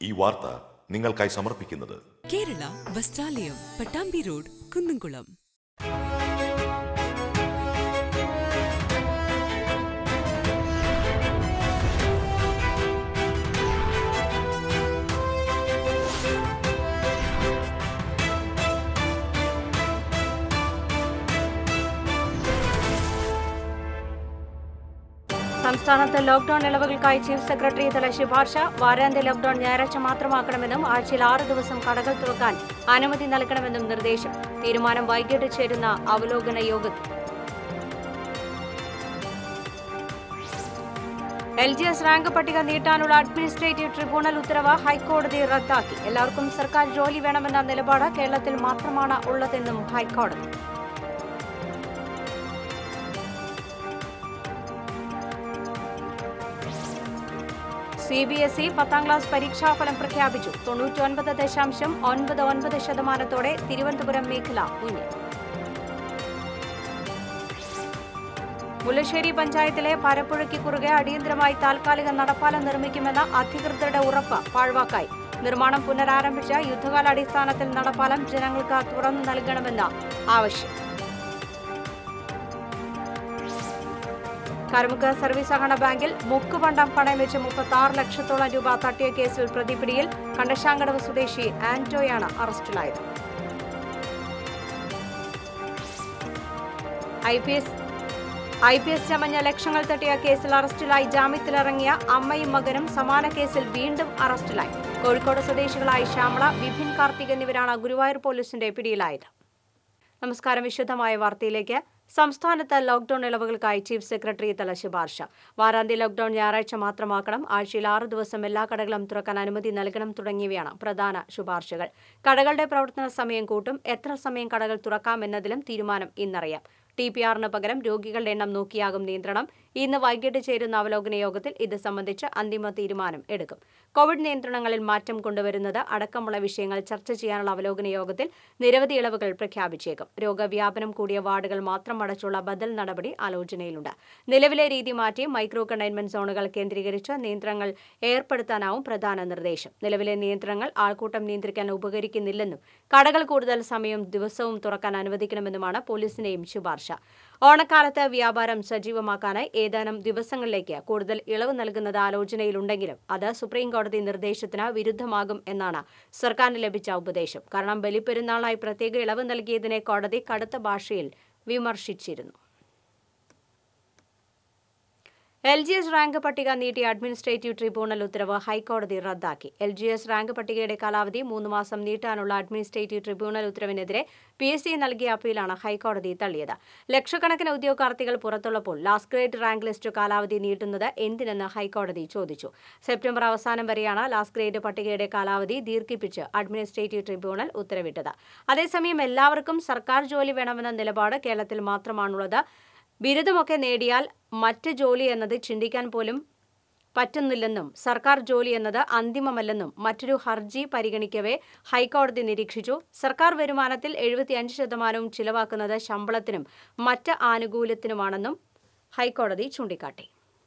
ഈ വാർത്ത നിങ്ങൾക്കായി സമർപ്പിക്കുന്നത് കേരള വസ്ത്രാലയം പട്ടാമ്പി റോഡ് കുന്നംകുളം സംസ്ഥാനത്ത് ലോക്ഡൌൺ ഇളവുകൾക്കായി ചീഫ് സെക്രട്ടറി തല ശുപാർശ വാരാന്ത്യ ലോക്ഡൌൺ ഞായറാഴ്ച മാത്രമാക്കണമെന്നും ആഴ്ചയിൽ ആറ് ദിവസം കടകൾ തുറക്കാൻ അനുമതി നൽകണമെന്നും നിർദ്ദേശം തീരുമാനം വൈകിട്ട് ചേരുന്ന അവലോകന യോഗത്തിൽ എൽ ജി എസ് റാങ്ക് പട്ടിക നീട്ടാനുള്ള അഡ്മിനിസ്ട്രേറ്റീവ് ട്രിബ്യൂണൽ ഉത്തരവ് ഹൈക്കോടതി റദ്ദാക്കി എല്ലാവർക്കും സർക്കാർ ജോലി വേണമെന്ന നിലപാട് കേരളത്തിൽ മാത്രമാണ് ഉള്ളതെന്നും ഹൈക്കോടതി സി ബി എസ് ഇ പത്താം ക്ലാസ് പരീക്ഷാഫലം പ്രഖ്യാപിച്ചു തൊണ്ണൂറ്റൊൻപത് ദശാംശം ഒൻപത് ഒൻപത് ശതമാനത്തോടെ തിരുവനന്തപുരം മേഖല മുന്നിൽ മുല്ലശ്ശേരി പഞ്ചായത്തിലെ പരപ്പുഴയ്ക്ക് കുറുകെ അടിയന്തരമായി താൽക്കാലിക നടപ്പാലം നിർമ്മിക്കുമെന്ന അധികൃതരുടെ ഉറപ്പ് പാഴ്വാക്കായി നിർമ്മാണം പുനരാരംഭിച്ച യുദ്ധകാലാടിസ്ഥാനത്തിൽ നടപ്പാലം ജനങ്ങൾക്ക് തുറന്നു നൽകണമെന്ന് ആവശ്യം കരുമുക്ക് സർവീസ് സഹകരണ ബാങ്കിൽ മുക്കുപണ്ടം പണയം വെച്ച് മുപ്പത്തി ആറ് ലക്ഷത്തോളം രൂപ തട്ടിയ കേസിൽ പ്രതിപിടിയിൽ കണ്ടശാങ്കടവ് സ്വദേശി ആന്റോയാണ് അറസ്റ്റിലായത് I P S I P S ചമഞ്ഞ ലക്ഷങ്ങൾ തട്ടിയ കേസിൽ അറസ്റ്റിലായി ജാമ്യത്തിലിറങ്ങിയ അമ്മയും മകനും സമാന കേസിൽ വീണ്ടും അറസ്റ്റിലായി കോഴിക്കോട് സ്വദേശികളായ ശ്യാമള വിപിൻ കാർത്തിക് എന്നിവരാണ് ഗുരുവായൂർ പോലീസിന്റെ പിടിയിലായത് നമസ്കാരം വിശുദ്ധമായ വാർത്തയിലേക്ക് സംസ്ഥാനത്ത് ലോക്ഡൌൺ ഇളവുകൾക്കായി ചീഫ് സെക്രട്ടറി തല ശുപാർശ വാരാന്ത്യ ലോക്ഡൌൺ ഞായറാഴ്ച മാത്രമാക്കണം ആഴ്ചയിൽ ആറ് ദിവസം എല്ലാ കടകളും തുറക്കാൻ അനുമതി നൽകണം തുടങ്ങിയവയാണ് പ്രധാന ശുപാർശകൾ കടകളുടെ പ്രവർത്തന സമയം കൂട്ടും എത്ര സമയം കടകൾ തുറക്കാം എന്നതിലും തീരുമാനം ഇന്നറിയാം ടി പി ആറിന് പകരം രോഗികളുടെ എണ്ണം നോക്കിയാകും നിയന്ത്രണം ഇന്ന് വൈകിട്ട് ചേരുന്ന അവലോകന യോഗത്തിൽ ഇത് സംബന്ധിച്ച് അന്തിമ തീരുമാനം എടുക്കും കോവിഡ് നിയന്ത്രണങ്ങളിൽ മാറ്റം കൊണ്ടുവരുന്നത് അടക്കമുള്ള വിഷയങ്ങൾ ചർച്ച ചെയ്യാനുള്ള അവലോകന യോഗത്തിൽ നിരവധി ഇളവുകൾ പ്രഖ്യാപിച്ചേക്കും രോഗവ്യാപനം കൂടിയ വാർഡുകൾ മാത്രം അടച്ചുള്ള ബദൽ നടപടി ആലോചനയിലുണ്ട് നിലവിലെ രീതി മാറ്റി മൈക്രോ കണ്ടെയ്ൻമെന്റ് സോണുകൾ കേന്ദ്രീകരിച്ച് നിയന്ത്രണങ്ങൾ ഏർപ്പെടുത്താനാവും പ്രധാന നിർദ്ദേശം നിലവിലെ നിയന്ത്രണങ്ങൾ ആൾക്കൂട്ടം നിയന്ത്രിക്കാൻ ഉപകരിക്കുന്നില്ലെന്നും കടകൾ കൂടുതൽ സമയം ദിവസവും തുറക്കാൻ അനുവദിക്കണമെന്നുമാണ് പോലീസിന്റെയും ശുപാർശ ഓണക്കാലത്ത് വ്യാപാരം സജീവമാക്കാനായി ഏതാനും ദിവസങ്ങളിലേക്ക് കൂടുതൽ ഇളവ് നൽകുന്നത് ആലോചനയിലുണ്ടെങ്കിലും അത് സുപ്രീം കോടതി നിർദ്ദേശത്തിന് വിരുദ്ധമാകും എന്നാണ് സർക്കാരിന് ലഭിച്ച ഉപദേശം കാരണം ബലിപ്പെരുന്നാളായി പ്രത്യേക ഇളവ് നൽകിയതിനെ കോടതി കടുത്ത ഭാഷയിൽ വിമർശിച്ചിരുന്നു എൽ ജി എസ് റാങ്ക് പട്ടിക നീട്ടിയ അഡ്മിനിസ്ട്രേറ്റീവ് ട്രിബ്യൂണൽ ഉത്തരവ് ഹൈക്കോടതി റദ്ദാക്കി എൽ ജി എസ് റാങ്ക് പട്ടികയുടെ കാലാവധി മൂന്ന് മാസം നീട്ടാനുള്ള അഡ്മിനിസ്ട്രേറ്റീവ് ട്രിബ്യൂണൽ ഉത്തരവിനെതിരെ പി എസ് സി നൽകിയ അപ്പീലാണ് ഹൈക്കോടതി തള്ളിയത് ലക്ഷക്കണക്കിന് ഉദ്യോഗാർത്ഥികൾ പുറത്തുള്ളപ്പോൾ ലാസ്റ്റ് ഗ്രേഡ് റാങ്ക് ലിസ്റ്റ് കാലാവധി നീട്ടുന്നത് എന്തിനെന്ന് ഹൈക്കോടതി ചോദിച്ചു സെപ്റ്റംബർ അവസാനം വരെയാണ് ലാസ്റ്റ് ഗ്രേഡ് പട്ടികയുടെ കാലാവധി ദീർഘിപ്പിച്ച് അഡ്മിനിസ്ട്രേറ്റീവ് ട്രിബ്യൂണൽ ഉത്തരവിട്ടത് അതേസമയം എല്ലാവർക്കും സർക്കാർ ജോലി വേണമെന്ന നിലപാട് കേരളത്തിൽ മാത്രമാണുള്ളത് ബിരുദമൊക്കെ നേടിയാൽ മറ്റ് ജോലി എന്നത് ചിന്തിക്കാൻ പോലും പറ്റുന്നില്ലെന്നും സർക്കാർ ജോലി എന്നത് അന്തിമമല്ലെന്നും മറ്റൊരു ഹർജി പരിഗണിക്കവേ ഹൈക്കോടതി നിരീക്ഷിച്ചു സർക്കാർ വരുമാനത്തിൽ എഴുപത്തിയഞ്ച് ശതമാനവും ചിലവാക്കുന്നത് ശമ്പളത്തിനും മറ്റ് ആനുകൂല്യത്തിനുമാണെന്നും ഹൈക്കോടതി ചൂണ്ടിക്കാട്ടി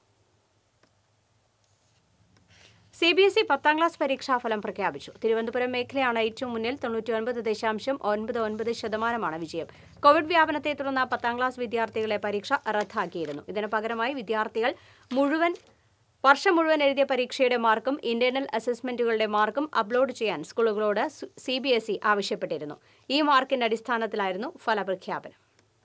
സി ബി എസ് ഇ പത്താം ക്ലാസ് പരീക്ഷാഫലം പ്രഖ്യാപിച്ചു തിരുവനന്തപുരം മേഖലയാണ് ഏറ്റവും മുന്നിൽ തൊണ്ണൂറ്റിയൊൻപത് ദശാംശം ഒൻപത് ഒൻപത് ശതമാനമാണ് വിജയം കോവിഡ് വ്യാപനത്തെ തുടർന്ന് പത്താം ക്ലാസ് വിദ്യാർത്ഥികളെ പരീക്ഷ റദ്ദാക്കിയിരുന്നു ഇതിന് പകരമായി വിദ്യാർത്ഥികൾ മുഴുവൻ വർഷം മുഴുവൻ എഴുതിയ പരീക്ഷയുടെ മാർക്കും ഇന്റേണൽ അസസ്മെന്റുകളുടെ മാർക്കും അപ്ലോഡ് ചെയ്യാൻ സ്കൂളുകളോട് സി ബി എസ് ഇ ആവശ്യപ്പെട്ടിരുന്നു ഈ മാർക്കിന്റെ അടിസ്ഥാനത്തിലായിരുന്നു ഫലപ്രഖ്യാപനം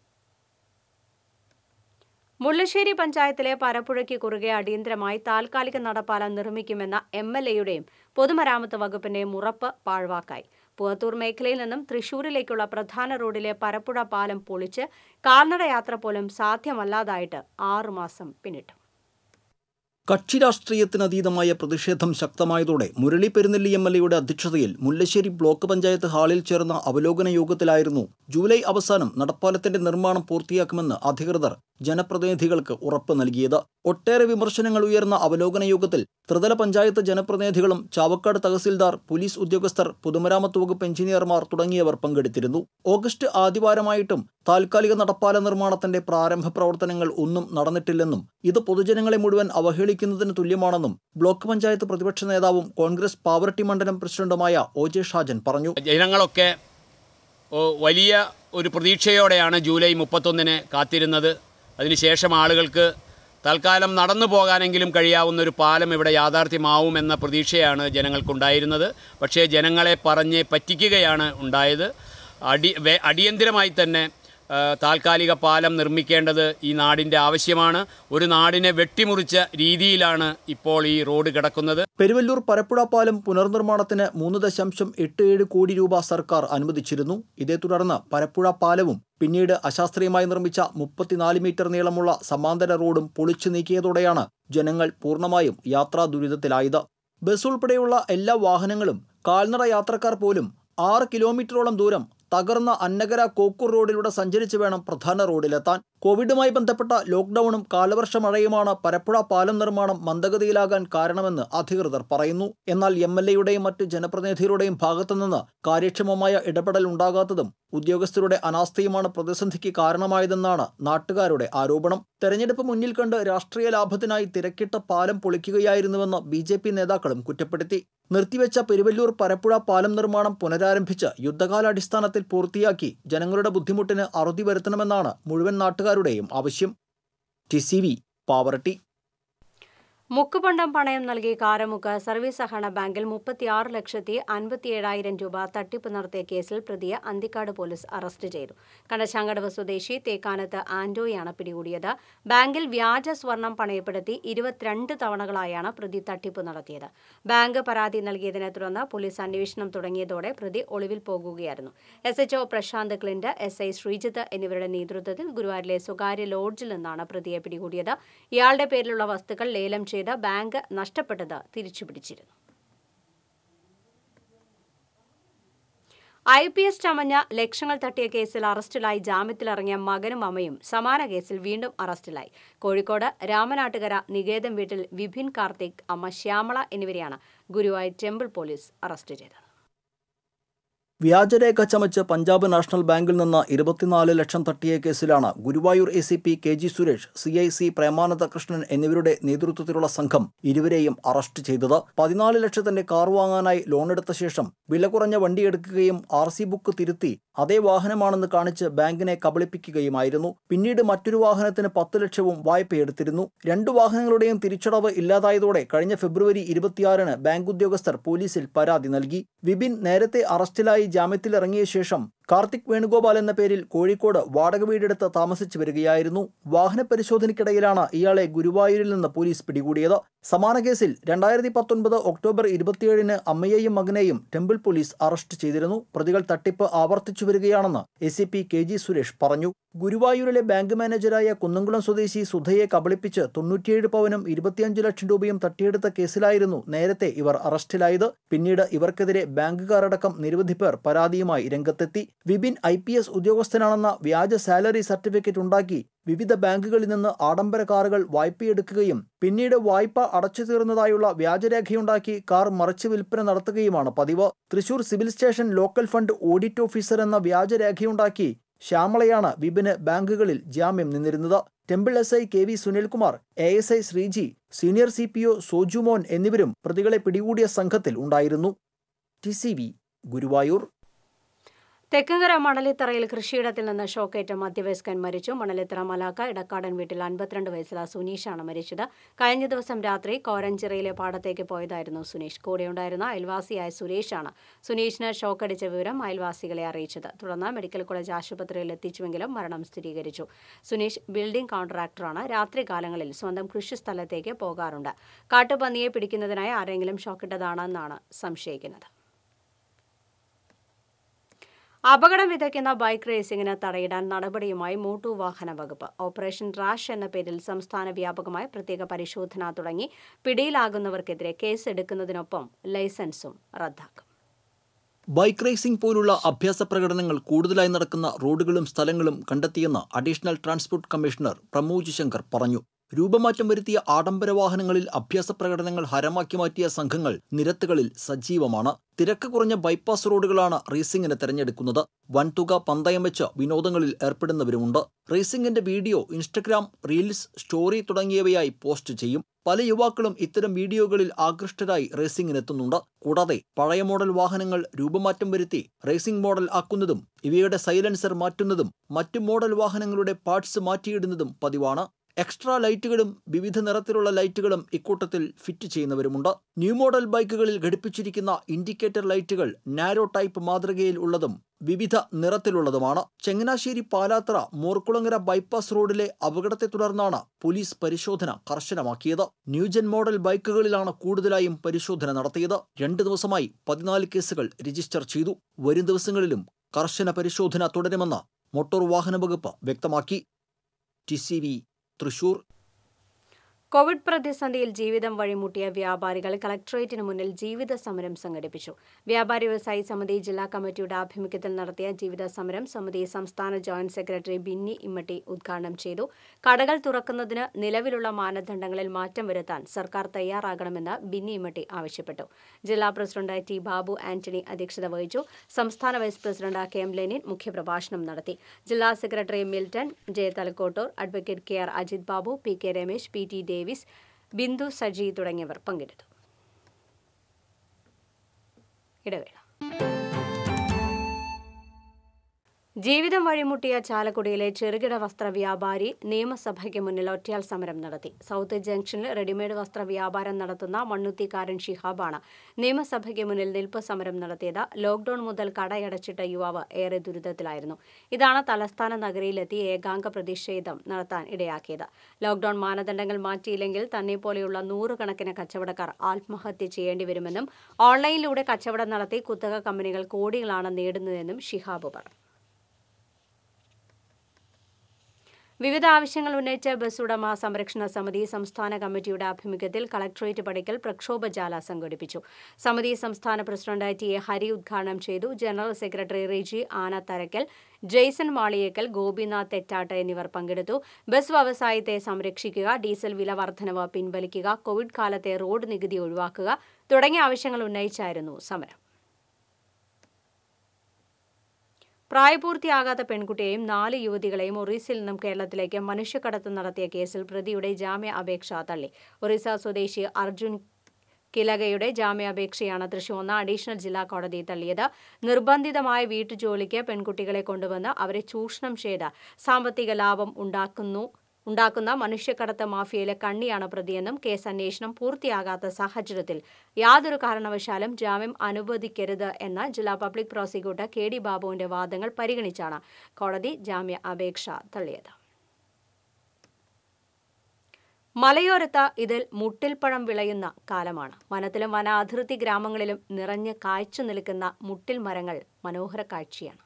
മുല്ലശ്ശേരി പഞ്ചായത്തിലെ പരപ്പുഴയ്ക്ക് കുറുകെ അടിയന്തരമായി താൽക്കാലിക നടപ്പാലം നിർമ്മിക്കുമെന്ന എം എൽ എയുടെയും പൊതുമരാമത്ത് വകുപ്പിന്റെയും ഉറപ്പ് പാഴ്വാക്കായി പുറത്തൂർ മേഖലയിൽ നിന്നും തൃശൂരിലേക്കുള്ള പ്രധാന റോഡിലെ പരപ്പുഴ പാലം പൊളിച്ച് കാൽനട യാത്ര പോലും സാധ്യമല്ലാതായിട്ട് ആറുമാസം പിന്നിട്ടു കക്ഷി രാഷ്ട്രീയത്തിനതീതമായ പ്രതിഷേധം ശക്തമായതോടെ മുരളി പെരുന്നെല്ലി എം എൽ എയുടെ അധ്യക്ഷതയിൽ മുല്ലശ്ശേരി ബ്ലോക്ക് പഞ്ചായത്ത് ഹാളിൽ ചേർന്ന അവലോകന യോഗത്തിലായിരുന്നു ജൂലൈ അവസാനം നടപ്പാലത്തിന്റെ നിർമ്മാണം പൂർത്തിയാക്കുമെന്ന് അധികൃതർ ജനപ്രതിനിധികൾക്ക് ഉറപ്പ് നൽകിയത് ഒട്ടേറെ വിമർശനങ്ങൾ ഉയർന്ന അവലോകന യോഗത്തിൽ ത്രിതല പഞ്ചായത്ത് ജനപ്രതിനിധികളും ചാവക്കാട് തഹസിൽദാർ പോലീസ് ഉദ്യോഗസ്ഥർ പൊതുമരാമത്ത് വകുപ്പ് എഞ്ചിനീയർമാർ തുടങ്ങിയവർ പങ്കെടുത്തിരുന്നു ഓഗസ്റ്റ് ആദ്യവാരമായിട്ടും താൽക്കാലിക നടപ്പാല നിർമ്മാണത്തിന്റെ പ്രാരംഭ പ്രവർത്തനങ്ങൾ ഒന്നും നടന്നിട്ടില്ലെന്നും ഇത് പൊതുജനങ്ങളെ മുഴുവൻ അവഹേളിക്കുന്നതിന് തുല്യമാണെന്നും ബ്ലോക്ക് പഞ്ചായത്ത് പ്രതിപക്ഷ നേതാവും കോൺഗ്രസ് പാവറട്ടി മണ്ഡലം പ്രസിഡന്റുമായ ഒ ജെ ഷാജൻ പറഞ്ഞു ജനങ്ങളൊക്കെ ഓ, വലിയ ഒരു പ്രതീക്ഷയോടെയാണ് ജൂലൈ മുപ്പത്തൊന്നിന് കാത്തിരുന്നത് അതിനുശേഷം ആളുകൾക്ക് തൽക്കാലം നടന്നു പോകാനെങ്കിലും കഴിയാവുന്ന ഒരു പാലം ഇവിടെ യാഥാർത്ഥ്യമാവുമെന്ന പ്രതീക്ഷയാണ് ജനങ്ങൾക്കുണ്ടായിരുന്നത് പക്ഷേ ജനങ്ങളെ പറഞ്ഞ് പറ്റിക്കുകയാണ് ഉണ്ടായത് അടി വേ- അടിയന്തിരമായി തന്നെ ആ, താൽക്കാലിക പാലം നിർമ്മിക്കേണ്ടത് ഈ നാടിൻ്റെ ആവശ്യമാണ് ഒരു നാടിനെ വെട്ടിമുറിച്ച രീതിയിലാണ് ഇപ്പോൾ ഈ റോഡ് കിടക്കുന്നത് പെരുവല്ലൂർ പരപ്പുഴ പാലം പുനർനിർമ്മാണത്തിന് മൂന്ന് ദശാംശം എട്ട് ഏഴ് കോടി രൂപ സർക്കാർ അനുവദിച്ചിരുന്നു ഇതേ തുടർന്ന് പരപ്പുഴ പാലവും പിന്നീട് അശാസ്ത്രീയമായി നിർമ്മിച്ച മുപ്പത്തിനാല് മീറ്റർ നീളമുള്ള സമാന്തര റോഡും പൊളിച്ചു നീക്കിയതോടെയാണ് ജനങ്ങൾ പൂർണ്ണമായും യാത്രാ ദുരിതത്തിലായത് ബസ് ഉൾപ്പെടെയുള്ള എല്ലാ വാഹനങ്ങളും കാൽനട യാത്രക്കാർ പോലും ആറ് കിലോമീറ്ററോളം ദൂരം തകർന്ന അന്നഗര കോക്കൂർ റോഡിലൂടെ സഞ്ചരിച്ച് വേണം പ്രധാന റോഡിലെത്താൻ കോവിഡുമായി ബന്ധപ്പെട്ട ലോക്ക്ഡൌണും കാലവർഷ മഴയുമാണ് പരപ്പുഴ പാലം നിർമ്മാണം മന്ദഗതിയിലാകാൻ കാരണമെന്ന് അധികൃതർ പറയുന്നു എന്നാൽ എം എൽ എയുടെയും മറ്റ് ജനപ്രതിനിധികളുടെയും ഭാഗത്തുനിന്ന് കാര്യക്ഷമമായ ഇടപെടൽ ഉണ്ടാകാത്തതും ഉദ്യോഗസ്ഥരുടെ അനാസ്ഥയുമാണ് പ്രതിസന്ധിക്ക് കാരണമായതെന്നാണ് നാട്ടുകാരുടെ ആരോപണം തെരഞ്ഞെടുപ്പ് മുന്നിൽ കണ്ട് രാഷ്ട്രീയ ലാഭത്തിനായി തിരക്കിട്ട പാലം പൊളിക്കുകയായിരുന്നുവെന്ന് ബി ജെ പി നേതാക്കളും കുറ്റപ്പെടുത്തി നിർത്തിവെച്ച പെരുവല്ലൂർ പരപ്പുഴ പാലം നിർമ്മാണം പുനരാരംഭിച്ച് യുദ്ധകാലാടിസ്ഥാനത്തിൽ പൂർത്തിയാക്കി ജനങ്ങളുടെ ബുദ്ധിമുട്ടിന് അറുതി വരുത്തണമെന്നാണ് മുഴുവൻ നാട്ടുകാരുടെയും ആവശ്യം ടി സി വി പാവറട്ടി മുക്കുപണ്ടം പണയം നൽകി കാരമുക്ക് സർവീസ് സഹകരണ ബാങ്കിൽ മുപ്പത്തിയാറ് ലക്ഷത്തി അൻപത്തിയേഴായിരം രൂപ തട്ടിപ്പ് നടത്തിയ കേസിൽ പ്രതിയെ അന്തിക്കാട് പോലീസ് അറസ്റ്റ് ചെയ്തു കണ്ടശാങ്കടവ് സ്വദേശി തേക്കാനത്ത് ആന്റോയാണ് പിടികൂടിയത് ബാങ്കിൽ വ്യാജ സ്വർണം പണയപ്പെടുത്തി ഇരുപത്തിരണ്ട് തവണകളായാണ് പ്രതി തട്ടിപ്പ് നടത്തിയത് ബാങ്ക് പരാതി നൽകിയതിനെ തുടർന്ന് പോലീസ് അന്വേഷണം തുടങ്ങിയതോടെ പ്രതി ഒളിവിൽ പോകുകയായിരുന്നു S H O Prashanth Clint S I Sreejith എന്നിവരുടെ നേതൃത്വത്തിൽ ഗുരുവായൂരിലെ സ്വകാര്യ ലോഡ്ജിൽ നിന്നാണ് പ്രതിയെ പിടികൂടിയത് ഇയാളുടെ പേരിലുള്ള വസ്തുക്കൾ ലേലം ചെയ്ത് ബാങ്ക് നഷ്ടപ്പെട്ടത് തിരിച്ചുപിടിച്ചിരുന്നു ഐ പി എസ് ചമഞ്ഞ ലക്ഷങ്ങൾ തട്ടിയ കേസിൽ അറസ്റ്റിലായി ജാമ്യത്തിലിറങ്ങിയ മകനും അമ്മയും സമാന കേസിൽ വീണ്ടും അറസ്റ്റിലായി കോഴിക്കോട് രാമനാട്ടുകര നികേതം വീട്ടിൽ വിപിൻ കാർത്തിക് അമ്മ ശ്യാമള എന്നിവരെയാണ് ഗുരുവായൂർ ടെമ്പിൾ പോലീസ് അറസ്റ്റ് ചെയ്തത് വ്യാജരേഖ ചമച്ച് പഞ്ചാബ് നാഷണൽ ബാങ്കിൽ നിന്ന് ഇരുപത്തിനാല് ലക്ഷം തട്ടിയ കേസിലാണ് Guruvayur A C P K G Suresh C I C Premananda Krishnan എന്നിവരുടെ നേതൃത്വത്തിലുള്ള സംഘം ഇരുവരെയും അറസ്റ്റ് ചെയ്തത് പതിനാല് ലക്ഷത്തിന്റെ കാർ വാങ്ങാനായി ലോണെടുത്ത ശേഷം വില കുറഞ്ഞ വണ്ടിയെടുക്കുകയും ആർ സി ബുക്ക് തിരുത്തി അതേ വാഹനമാണെന്ന് കാണിച്ച് ബാങ്കിനെ കബളിപ്പിക്കുകയുമായിരുന്നു പിന്നീട് മറ്റൊരു വാഹനത്തിന് പത്ത് ലക്ഷവും വായ്പയെടുത്തിരുന്നു രണ്ടു വാഹനങ്ങളുടെയും തിരിച്ചടവ് ഇല്ലാതായതോടെ കഴിഞ്ഞ ഫെബ്രുവരി ഇരുപത്തിയാറിന് ബാങ്ക് ഉദ്യോഗസ്ഥർ പോലീസിൽ പരാതി നൽകി വിപിൻ നേരത്തെ അറസ്റ്റിലായി ജാമ്യത്തിലിറങ്ങിയ ശേഷം കാർത്തിക് വേണുഗോപാൽ എന്ന പേരിൽ കോഴിക്കോട് വാടക വീടെടുത്ത് താമസിച്ചു വരികയായിരുന്നു വാഹന പരിശോധനയ്ക്കിടയിലാണ് ഇയാളെ ഗുരുവായൂരിൽ നിന്ന് പോലീസ് പിടികൂടിയത് സമാന കേസിൽ രണ്ടായിരത്തി പത്തൊൻപത് ഒക്ടോബർ ഇരുപത്തിയേഴിന് അമ്മയെയും മകനെയും ടെമ്പിൾ പോലീസ് അറസ്റ്റ് ചെയ്തിരുന്നു പ്രതികൾ തട്ടിപ്പ് ആവർത്തിച്ചു വരികയാണെന്ന് A C P K G Suresh പറഞ്ഞു ഗുരുവായൂരിലെ ബാങ്ക് മാനേജരായ കുന്നംകുളം സ്വദേശി സുധയെ കബളിപ്പിച്ച് തൊണ്ണൂറ്റിയേഴ് പവനും ഇരുപത്തിയഞ്ച് ലക്ഷം രൂപയും തട്ടിയെടുത്ത കേസിലായിരുന്നു നേരത്തെ ഇവർ അറസ്റ്റിലായത് പിന്നീട് ഇവർക്കെതിരെ ബാങ്കുകാരടക്കം നിരവധി പേർ പരാതിയുമായി രംഗത്തെത്തി വിപിൻ ഐ പി എസ് ഉദ്യോഗസ്ഥനാണെന്ന വ്യാജ സാലറി സർട്ടിഫിക്കറ്റ് ഉണ്ടാക്കി വിവിധ ബാങ്കുകളിൽ നിന്ന് ആഡംബര കാറുകൾ വായ്പയെടുക്കുകയും പിന്നീട് വായ്പ അടച്ചു തീർന്നതായുള്ള വ്യാജരേഖയുണ്ടാക്കി കാർ മറിച്ച് വിൽപ്പന നടത്തുകയുമാണ് പതിവ് Thrissur civil station local fund audit officer എന്ന വ്യാജരേഖയുണ്ടാക്കി ശ്യാമളയാണ് വിപിന് ബാങ്കുകളിൽ ജാമ്യം നിന്നിരുന്നത് temple S I K V Sunilkumar A S I Sreeji senior C P O Sojumon എന്നിവരും പ്രതികളെ പിടികൂടിയ സംഘത്തിൽ ഉണ്ടായിരുന്നു T C V Guruvayur Thekkankara മണലിത്തറയിൽ കൃഷിയിടത്തിൽ നിന്ന് ഷോക്കേറ്റ മധ്യവയസ്കൻ മരിച്ചു മണലിത്തറ മലാക്ക ഇടക്കാടൻ വീട്ടിൽ അൻപത്തിരണ്ട് വയസ്സുള്ള സുനീഷാണ് മരിച്ചത് കഴിഞ്ഞ ദിവസം രാത്രി കോരഞ്ചിറയിലെ പാടത്തേക്ക് പോയതായിരുന്നു സുനീഷ് കൂടെയുണ്ടായിരുന്ന അയൽവാസിയായ സുരേഷാണ് സുനീഷിന് ഷോക്കടിച്ച വിവരം അയൽവാസികളെ അറിയിച്ചത് തുടർന്ന് മെഡിക്കൽ കോളേജ് ആശുപത്രിയിൽ എത്തിച്ചുവെങ്കിലും മരണം സ്ഥിരീകരിച്ചു സുനീഷ് ബിൽഡിംഗ് കോൺട്രാക്ടറാണ് രാത്രികാലങ്ങളിൽ സ്വന്തം കൃഷിസ്ഥലത്തേക്ക് പോകാറുണ്ട് കാട്ടുപന്നിയെ പിടിക്കുന്നതിനായി ആരെങ്കിലും ഷോക്കിട്ടതാണെന്നാണ് സംശയിക്കുന്നത് അപകടം വിതയ്ക്കുന്ന ബൈക്ക് റേസിംഗിന് തടയിടാൻ നടപടിയുമായി മോട്ടോർ വാഹന വകുപ്പ് ഓപ്പറേഷൻ റാഷ് എന്ന പേരിൽ സംസ്ഥാന വ്യാപകമായി പ്രത്യേക പരിശോധന തുടങ്ങി പിടിയിലാകുന്നവർക്കെതിരെ കേസ് എടുക്കുന്നതിനൊപ്പം ലൈസൻസും റദ്ദാക്കും ബൈക്ക് റേസിംഗ് പോലുള്ള അഭ്യാസ പ്രകടനങ്ങൾ കൂടുതലായി നടക്കുന്ന റോഡുകളും സ്ഥലങ്ങളും കണ്ടെത്തിയെന്ന് additional transport commissioner Pramoj Shankar പറഞ്ഞു രൂപമാറ്റം വരുത്തിയ ആഡംബര വാഹനങ്ങളിൽ അഭ്യാസ പ്രകടനങ്ങൾ ഹരമാക്കി മാറ്റിയ സംഘങ്ങൾ നിരത്തുകളിൽ സജീവമാണ് തിരക്ക് കുറഞ്ഞ ബൈപ്പാസ് റോഡുകളാണ് റേസിംഗിന് തെരഞ്ഞെടുക്കുന്നത് വൻതുക പന്തയം വെച്ച് വിനോദങ്ങളിൽ ഏർപ്പെടുന്നവരുമുണ്ട് റേസിംഗിന്റെ വീഡിയോ ഇൻസ്റ്റഗ്രാം റീൽസ് സ്റ്റോറി തുടങ്ങിയവയായി പോസ്റ്റ് ചെയ്യും പല യുവാക്കളും ഇത്തരം വീഡിയോകളിൽ ആകൃഷ്ടരായി റേസിംഗിനെത്തുന്നുണ്ട് കൂടാതെ പഴയ മോഡൽ വാഹനങ്ങൾ രൂപമാറ്റം വരുത്തി റേസിംഗ് മോഡൽ ആക്കുന്നതും ഇവയുടെ സൈലൻസർ മാറ്റുന്നതും മറ്റു മോഡൽ വാഹനങ്ങളുടെ പാർട്സ് മാറ്റിയിടുന്നതും പതിവാണ് എക്സ്ട്രാ ലൈറ്റുകളും വിവിധ നിറത്തിലുള്ള ലൈറ്റുകളും ഇക്കൂട്ടത്തിൽ ഫിറ്റ് ചെയ്യുന്നവരുമുണ്ട് ന്യൂ മോഡൽ ബൈക്കുകളിൽ ഘടിപ്പിച്ചിരിക്കുന്ന ഇൻഡിക്കേറ്റർ ലൈറ്റുകൾ നാരോ ടൈപ്പ് മാതൃകയിൽ ഉള്ളതും വിവിധ നിറത്തിലുള്ളതുമാണ് ചങ്ങനാശ്ശേരി പാലാത്ര മോർക്കുളങ്ങര ബൈപ്പാസ് റോഡിലെ അപകടത്തെ തുടർന്നാണ് പോലീസ് പരിശോധന കർശനമാക്കിയത് ന്യൂജൻ മോഡൽ ബൈക്കുകളിലാണ് കൂടുതലായും പരിശോധന നടത്തിയത് രണ്ട് ദിവസമായി പതിനാല് കേസുകൾ രജിസ്റ്റർ ചെയ്തു വരും ദിവസങ്ങളിലും കർശന പരിശോധന തുടരുമെന്ന് മോട്ടോർ വാഹന വകുപ്പ് വ്യക്തമാക്കി T C V Thrissur Covid പ്രതിസന്ധിയിൽ ജീവിതം വഴിമുട്ടിയ വ്യാപാരികൾ കളക്ടറേറ്റിന് മുന്നിൽ ജീവിത സമരം സംഘടിപ്പിച്ചു വ്യാപാരി വ്യവസായി സമിതി ജില്ലാ കമ്മിറ്റിയുടെ ആഭിമുഖ്യത്തിൽ നടത്തിയ ജീവിത സമരം സമിതി സംസ്ഥാന ജോയിന്റ് സെക്രട്ടറി ബിന്നി ഇമ്മട്ടി ഉദ്ഘാടനം ചെയ്തു കടകൾ തുറക്കുന്നതിന് നിലവിലുള്ള മാനദണ്ഡങ്ങളിൽ മാറ്റം വരുത്താൻ സർക്കാർ തയ്യാറാകണമെന്ന് ബിന്നി ഇമ്മട്ടി ആവശ്യപ്പെട്ടു ജില്ലാ പ്രസിഡന്റ് ടി ബാബു ആന്റണി അധ്യക്ഷത വഹിച്ചു സംസ്ഥാന vice president K M Lenin മുഖ്യപ്രഭാഷണം നടത്തി ജില്ലാ secretary Milton J Thalakkottoor advocate K R Ajith Babu P K Ramesh P T Davis Bindu Saji തുടങ്ങിയവർ പങ്കെടുത്തു ഇടവേള ജീവിതം വഴിമുട്ടിയ ചാലക്കുടിയിലെ ചെറുകിട വസ്ത്ര വ്യാപാരി നിയമസഭയ്ക്ക് മുന്നിൽ ഒറ്റയാൾ സമരം നടത്തി സൗത്ത് ജംഗ്ഷനിൽ റെഡിമെയ്ഡ് വസ്ത്ര വ്യാപാരം നടത്തുന്ന മണ്ണുത്തിക്കാരൻ ഷിഹാബാണ് നിയമസഭയ്ക്ക് മുന്നിൽ നിൽപ്പ് സമരം നടത്തിയത് ലോക്ഡൌൺ മുതൽ കടയടച്ചിട്ട യുവാവ് ഏറെ ദുരിതത്തിലായിരുന്നു ഇതാണ് തലസ്ഥാന നഗരിയിലെത്തി ഏകാംഗ പ്രതിഷേധം നടത്താൻ ഇടയാക്കിയത് ലോക്ഡൌൺ മാനദണ്ഡങ്ങൾ മാറ്റിയില്ലെങ്കിൽ തന്നെ പോലെയുള്ള നൂറുകണക്കിന് കച്ചവടക്കാർ ആത്മഹത്യ ചെയ്യേണ്ടി വരുമെന്നും ഓൺലൈനിലൂടെ കച്ചവടം നടത്തി കുത്തക കമ്പനികൾ കോടികളാണ് നേടുന്നതെന്നും ഷിഹാബ് പറഞ്ഞു വിവിധ ആവശ്യങ്ങൾ ഉന്നയിച്ച ബസ് ഉടമ സംരക്ഷണ സമിതി സംസ്ഥാന കമ്മിറ്റിയുടെ ആഭിമുഖ്യത്തിൽ കളക്ടറേറ്റ് പടിക്കൽ പ്രക്ഷോഭജാല സംഘടിപ്പിച്ചു സമിതി സംസ്ഥാന പ്രസിഡന്റ് ടി എ ഹരി ഉദ്ഘാടനം ചെയ്തു general secretary Riji Anatharakkal Jaison Maliyekkal Gopinath Thettattu എന്നിവർ പങ്കെടുത്തു ബസ് വ്യവസായത്തെ സംരക്ഷിക്കുക ഡീസൽ വില വർധനവ് പിൻവലിക്കുക കോവിഡ് കാലത്തെ റോഡ് നികുതി ഒഴിവാക്കുക തുടങ്ങിയ ആവശ്യങ്ങൾ ഉന്നയിച്ചായിരുന്നു സമരം പ്രായപൂർത്തിയാകാത്ത പെൺകുട്ടിയെയും നാല് യുവതികളെയും ഒറീസയിൽ നിന്നും കേരളത്തിലേക്ക് മനുഷ്യക്കടത്ത് നടത്തിയ കേസിൽ പ്രതിയുടെ ജാമ്യ അപേക്ഷ തള്ളി ഒറീസ സ്വദേശി അർജുൻ കിലകയുടെ ജാമ്യാപേക്ഷയാണ് തൃശൂർ ഒന്നാം അഡീഷണൽ ജില്ലാ കോടതി തള്ളിയത് നിർബന്ധിതമായ വീട്ടുജോലിക്ക് പെൺകുട്ടികളെ കൊണ്ടുവന്ന് അവരെ ചൂഷണം ചെയ്ത് സാമ്പത്തിക ലാഭം ഉണ്ടാക്കുന്നു ഉണ്ടാക്കുന്ന മനുഷ്യക്കടത്ത് മാഫിയയിലെ കണ്ണിയാണ് പ്രതിയെന്നും കേസ് അന്വേഷണം പൂർത്തിയാകാത്ത സാഹചര്യത്തിൽ യാതൊരു കാരണവശാലും ജാമ്യം അനുവദിക്കരുത് എന്ന ജില്ലാ പബ്ലിക് പ്രോസിക്യൂട്ടർ കെ ഡി ബാബുവിന്റെ വാദങ്ങൾ പരിഗണിച്ചാണ് കോടതി ജാമ്യ അപേക്ഷ തള്ളിയത് മലയോരത്ത് ഇതിൽ മുട്ടിൽപ്പഴം വിളയുന്ന കാലമാണ് വനത്തിലും വന അതിർത്തി ഗ്രാമങ്ങളിലും നിറഞ്ഞ് കായ്ച്ചു നിൽക്കുന്ന മുട്ടിൽ മരങ്ങൾ മനോഹര കാഴ്ചയാണ്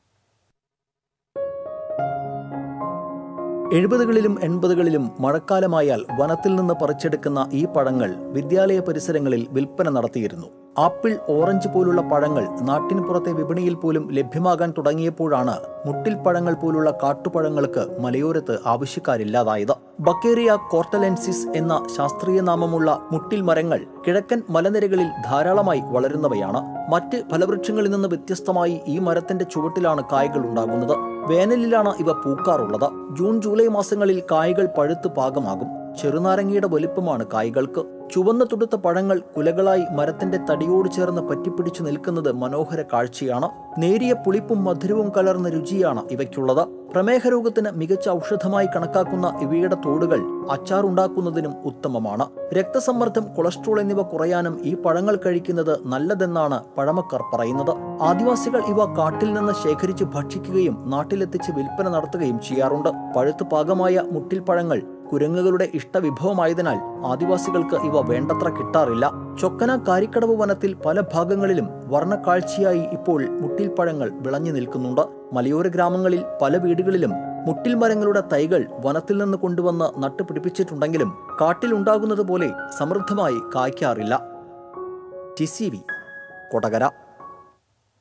എഴുപതുകളിലും എൺപതുകളിലും മഴക്കാലമായാൽ വനത്തിൽ നിന്ന് പറിച്ചെടുക്കുന്ന ഈ പഴങ്ങൾ വിദ്യാലയ പരിസരങ്ങളിൽ വിൽപ്പന നടത്തിയിരുന്നു ആപ്പിൾ ഓറഞ്ച് പോലുള്ള പഴങ്ങൾ നാട്ടിൻ പുറത്തെ വിപണിയിൽ പോലും ലഭ്യമാകാൻ തുടങ്ങിയപ്പോഴാണ് മുട്ടിൽ പഴങ്ങൾ പോലുള്ള കാട്ടുപഴങ്ങൾക്ക് മലയോരത്ത് ആവശ്യക്കാരില്ലാതായത് ബക്കേറിയ കോർട്ടലെൻസിസ് എന്ന ശാസ്ത്രീയ നാമമുള്ള മുട്ടിൽ മരങ്ങൾ കിഴക്കൻ മലനിരകളിൽ ധാരാളമായി വളരുന്നവയാണ് മറ്റ് ഫലവൃക്ഷങ്ങളിൽ നിന്ന് വ്യത്യസ്തമായി ഈ മരത്തിന്റെ ചുവട്ടിലാണ് കായ്കൾ ഉണ്ടാകുന്നത് വേനലിലാണ് ഇവ പൂക്കാറുള്ളത് ജൂൺ ജൂലൈ മാസങ്ങളിൽ കായ്കൾ പഴുത്ത് പാകമാകും ചെറുനാരങ്ങയുടെ വലിപ്പമാണ് കായ്കൾക്ക് ചുവന്ന തുടുത്ത പഴങ്ങൾ കുലകളായി മരത്തിന്റെ തടിയോട് ചേർന്ന് പറ്റിപ്പിടിച്ചു നിൽക്കുന്നത് മനോഹര കാഴ്ചയാണ് നേരിയ പുളിപ്പും മധുരവും കലർന്ന രുചിയാണ് ഇവയ്ക്കുള്ളത് പ്രമേഹ രോഗത്തിന് മികച്ച ഔഷധമായി കണക്കാക്കുന്ന ഇവയുടെ തോടുകൾ അച്ചാറുണ്ടാക്കുന്നതിനും ഉത്തമമാണ് രക്തസമ്മർദ്ദം കൊളസ്ട്രോൾ എന്നിവ കുറയാനും ഈ പഴങ്ങൾ കഴിക്കുന്നത് നല്ലതെന്നാണ് പഴമക്കാർ പറയുന്നത് ആദിവാസികൾ ഇവ കാട്ടിൽ നിന്ന് ശേഖരിച്ച് ഭക്ഷിക്കുകയും നാട്ടിലെത്തിച്ച് വിൽപ്പന നടത്തുകയും ചെയ്യാറുണ്ട് പഴുത്ത് പാകമായ മുട്ടിൽ പഴങ്ങൾ കുരങ്ങുകളുടെ ഇഷ്ടവിഭവമായതിനാൽ ആദിവാസികൾക്ക് ഇവ വേണ്ടത്ര കിട്ടാറില്ല ചൊക്കന കാരിക്കടവ് വനത്തിൽ പല ഭാഗങ്ങളിലും വർണ്ണക്കാഴ്ചയായി ഇപ്പോൾ മുട്ടിൽപ്പഴങ്ങൾ വിളഞ്ഞു നിൽക്കുന്നുണ്ട് മലയോര ഗ്രാമങ്ങളിൽ പല വീടുകളിലും മുട്ടിൽ മരങ്ങളുടെ തൈകൾ വനത്തിൽ നിന്ന് കൊണ്ടുവന്ന് നട്ടുപിടിപ്പിച്ചിട്ടുണ്ടെങ്കിലും കാട്ടിലുണ്ടാകുന്നത് പോലെ സമൃദ്ധമായി കായ്ക്കാറില്ല T C V Kodakara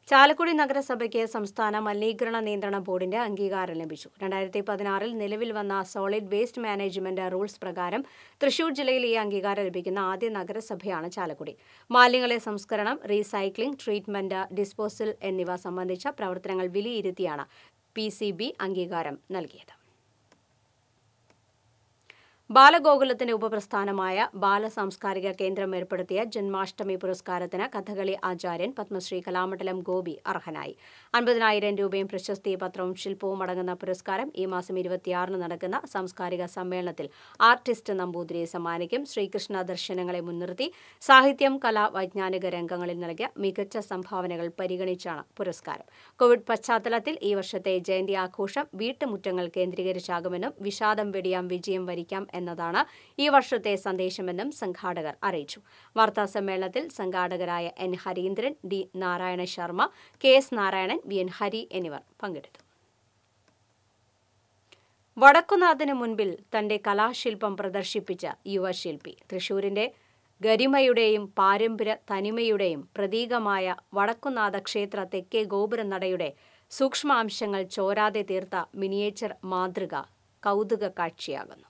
Chalakudy നഗരസഭയ്ക്ക് സംസ്ഥാന മലിനീകരണ നിയന്ത്രണ ബോർഡിന്റെ അംഗീകാരം ലഭിച്ചു രണ്ടായിരത്തി പതിനാറിൽ നിലവിൽ വന്ന സോളിഡ് വേസ്റ്റ് മാനേജ്മെന്റ് റൂൾസ് പ്രകാരം തൃശൂർ ജില്ലയിൽ ഈ അംഗീകാരം ലഭിക്കുന്ന ആദ്യ നഗരസഭയാണ് ചാലക്കുടി മാലിന്യങ്ങളെ സംസ്കരണം റീസൈക്ലിംഗ് ട്രീറ്റ്മെന്റ് ഡിസ്പോസൽ എന്നിവ സംബന്ധിച്ച പ്രവർത്തനങ്ങൾ വിലയിരുത്തിയാണ് പി സി ബി അംഗീകാരം നൽകിയത് ബാലഗോകുലത്തിന്റെ ഉപപ്രസ്ഥാനമായ ബാലസാംസ്കാരിക കേന്ദ്രം ഏർപ്പെടുത്തിയ ജന്മാഷ്ടമി പുരസ്കാരത്തിന് കഥകളി ആചാര്യൻ പത്മശ്രീ കലാമണ്ഡലം ഗോപി അർഹനായി അൻപതിനായിരം രൂപയും പ്രശസ്തി പത്രവും ശില്പവും അടങ്ങുന്ന പുരസ്കാരം ഈ മാസം ഇരുപത്തിയാറിന് നടക്കുന്ന സാംസ്കാരിക സമ്മേളനത്തിൽ ആർട്ടിസ്റ്റ് നമ്പൂതിരിയെ സമ്മാനിക്കും ശ്രീകൃഷ്ണ ദർശനങ്ങളെ മുൻനിർത്തി സാഹിത്യം കല വൈജ്ഞാനിക രംഗങ്ങളിൽ നൽകിയ മികച്ച സംഭാവനകൾ പരിഗണിച്ചാണ് പുരസ്കാരം കോവിഡ് പശ്ചാത്തലത്തിൽ ഈ വർഷത്തെ ജയന്തി ആഘോഷം വീട്ടുമുറ്റങ്ങൾ കേന്ദ്രീകരിച്ചാകുമെന്നും വിഷാദം വെടിയാം വിജയം വരിക്കാം എന്നതാണ് ഈ വർഷത്തെ സന്ദേശമെന്നും സംഘാടകർ അറിയിച്ചു വാർത്താ സമ്മേളനത്തിൽ സംഘാടകരായ N Harindran D Narayana Sharma K S Narayanan V N Hari എന്നിവർ പങ്കെടുത്തു വടക്കുനാഥന് മുൻപിൽ തന്റെ കലാശില്പം പ്രദർശിപ്പിച്ച യുവശില്പി തൃശൂരിന്റെ ഗരിമയുടെയും പാരമ്പര്യ തനിമയുടെയും പ്രതീകമായ വടക്കുനാഥ ക്ഷേത്ര തെക്കേ ഗോപുരനടയുടെ സൂക്ഷ്മാംശങ്ങൾ ചോരാതെ തീർത്ത മിനിയേച്ചർ മാതൃക കൗതുക കാഴ്ചയാകുന്നു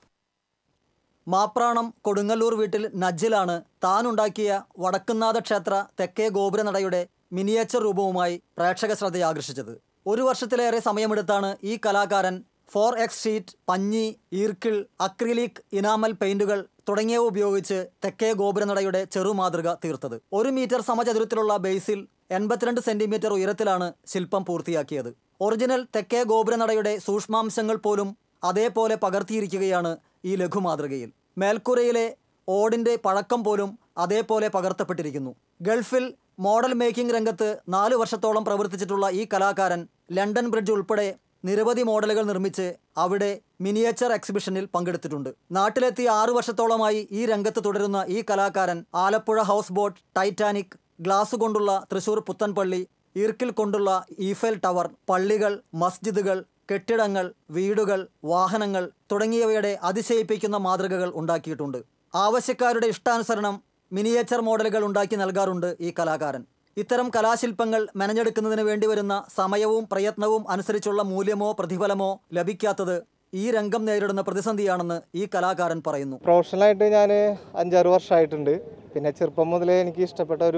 മാപ്രാണം കൊടുങ്ങല്ലൂർ വീട്ടിൽ നജ്ജിലാണ് താനുണ്ടാക്കിയ വടക്കുന്നാഥ ക്ഷേത്ര തെക്കേ ഗോപുരനടയുടെ മിനിയേച്ചർ രൂപവുമായി പ്രേക്ഷക ശ്രദ്ധയാകർഷിച്ചത് ഒരു വർഷത്തിലേറെ സമയമെടുത്താണ് ഈ കലാകാരൻ ഫോർ എക്സ് ഷീറ്റ് പഞ്ഞി ഈർക്കിൾ അക്രിലിക് ഇനാമൽ പെയിന്റുകൾ തുടങ്ങിയവ ഉപയോഗിച്ച് തെക്കേ ഗോപുരനടയുടെ ചെറുമാതൃക തീർത്തത് ഒരു മീറ്റർ സമചതുരത്തിലുള്ള ബേസിൽ എൺപത്തിരണ്ട് സെന്റിമീറ്റർ ഉയരത്തിലാണ് ശില്പം പൂർത്തിയാക്കിയത് ഒറിജിനൽ തെക്കേ ഗോപുരനടയുടെ സൂക്ഷ്മാംശങ്ങൾ പോലും അതേപോലെ പകർത്തിയിരിക്കുകയാണ് ഈ ലഘുമാതൃകയിൽ മേൽക്കൂരയിലെ ഓടിന്റെ പഴക്കം പോലും അതേപോലെ പകർത്തപ്പെട്ടിരിക്കുന്നു ഗൾഫിൽ മോഡൽ മേക്കിംഗ് രംഗത്ത് നാലു വർഷത്തോളം പ്രവർത്തിച്ചിട്ടുള്ള ഈ കലാകാരൻ ലണ്ടൻ ബ്രിഡ്ജ് ഉൾപ്പെടെ നിരവധി മോഡലുകൾ നിർമ്മിച്ച് അവിടെ മിനിയേച്ചർ എക്സിബിഷനിൽ പങ്കെടുത്തിട്ടുണ്ട് നാട്ടിലെത്തി ആറു വർഷത്തോളമായി ഈ രംഗത്ത് തുടരുന്ന ഈ കലാകാരൻ Alappuzha house boat Titanic glass കൊണ്ടുള്ള തൃശൂർ പുത്തൻപള്ളി ഈർക്കിൽ കൊണ്ടുള്ള ഈഫൽ ടവർ പള്ളികൾ മസ്ജിദുകൾ കെട്ടിടങ്ങൾ വീടുകൾ വാഹനങ്ങൾ തുടങ്ങിയവയുടെ അതിശയിപ്പിക്കുന്ന മാതൃകകൾ ഉണ്ടാക്കിയിട്ടുണ്ട് ആവശ്യക്കാരുടെ ഇഷ്ടാനുസരണം മിനിയേച്ചർ മോഡലുകൾ ഉണ്ടാക്കി നൽകാറുണ്ട് ഈ കലാകാരൻ ഇത്തരം കലാശില്പങ്ങൾ മെനഞ്ഞെടുക്കുന്നതിന് വേണ്ടി വരുന്ന സമയവും പ്രയത്നവും അനുസരിച്ചുള്ള മൂല്യമോ പ്രതിഫലമോ ലഭിക്കാത്തത് ഈ രംഗം നേരിടുന്ന പ്രതിസന്ധിയാണെന്ന് ഈ കലാകാരൻ പറയുന്നു പ്രൊഫഷണലായിട്ട് ഞാൻ അഞ്ചാറ് വർഷമായിട്ടുണ്ട് പിന്നെ ചെറുപ്പം മുതലേ എനിക്ക് ഇഷ്ടപ്പെട്ട ഒരു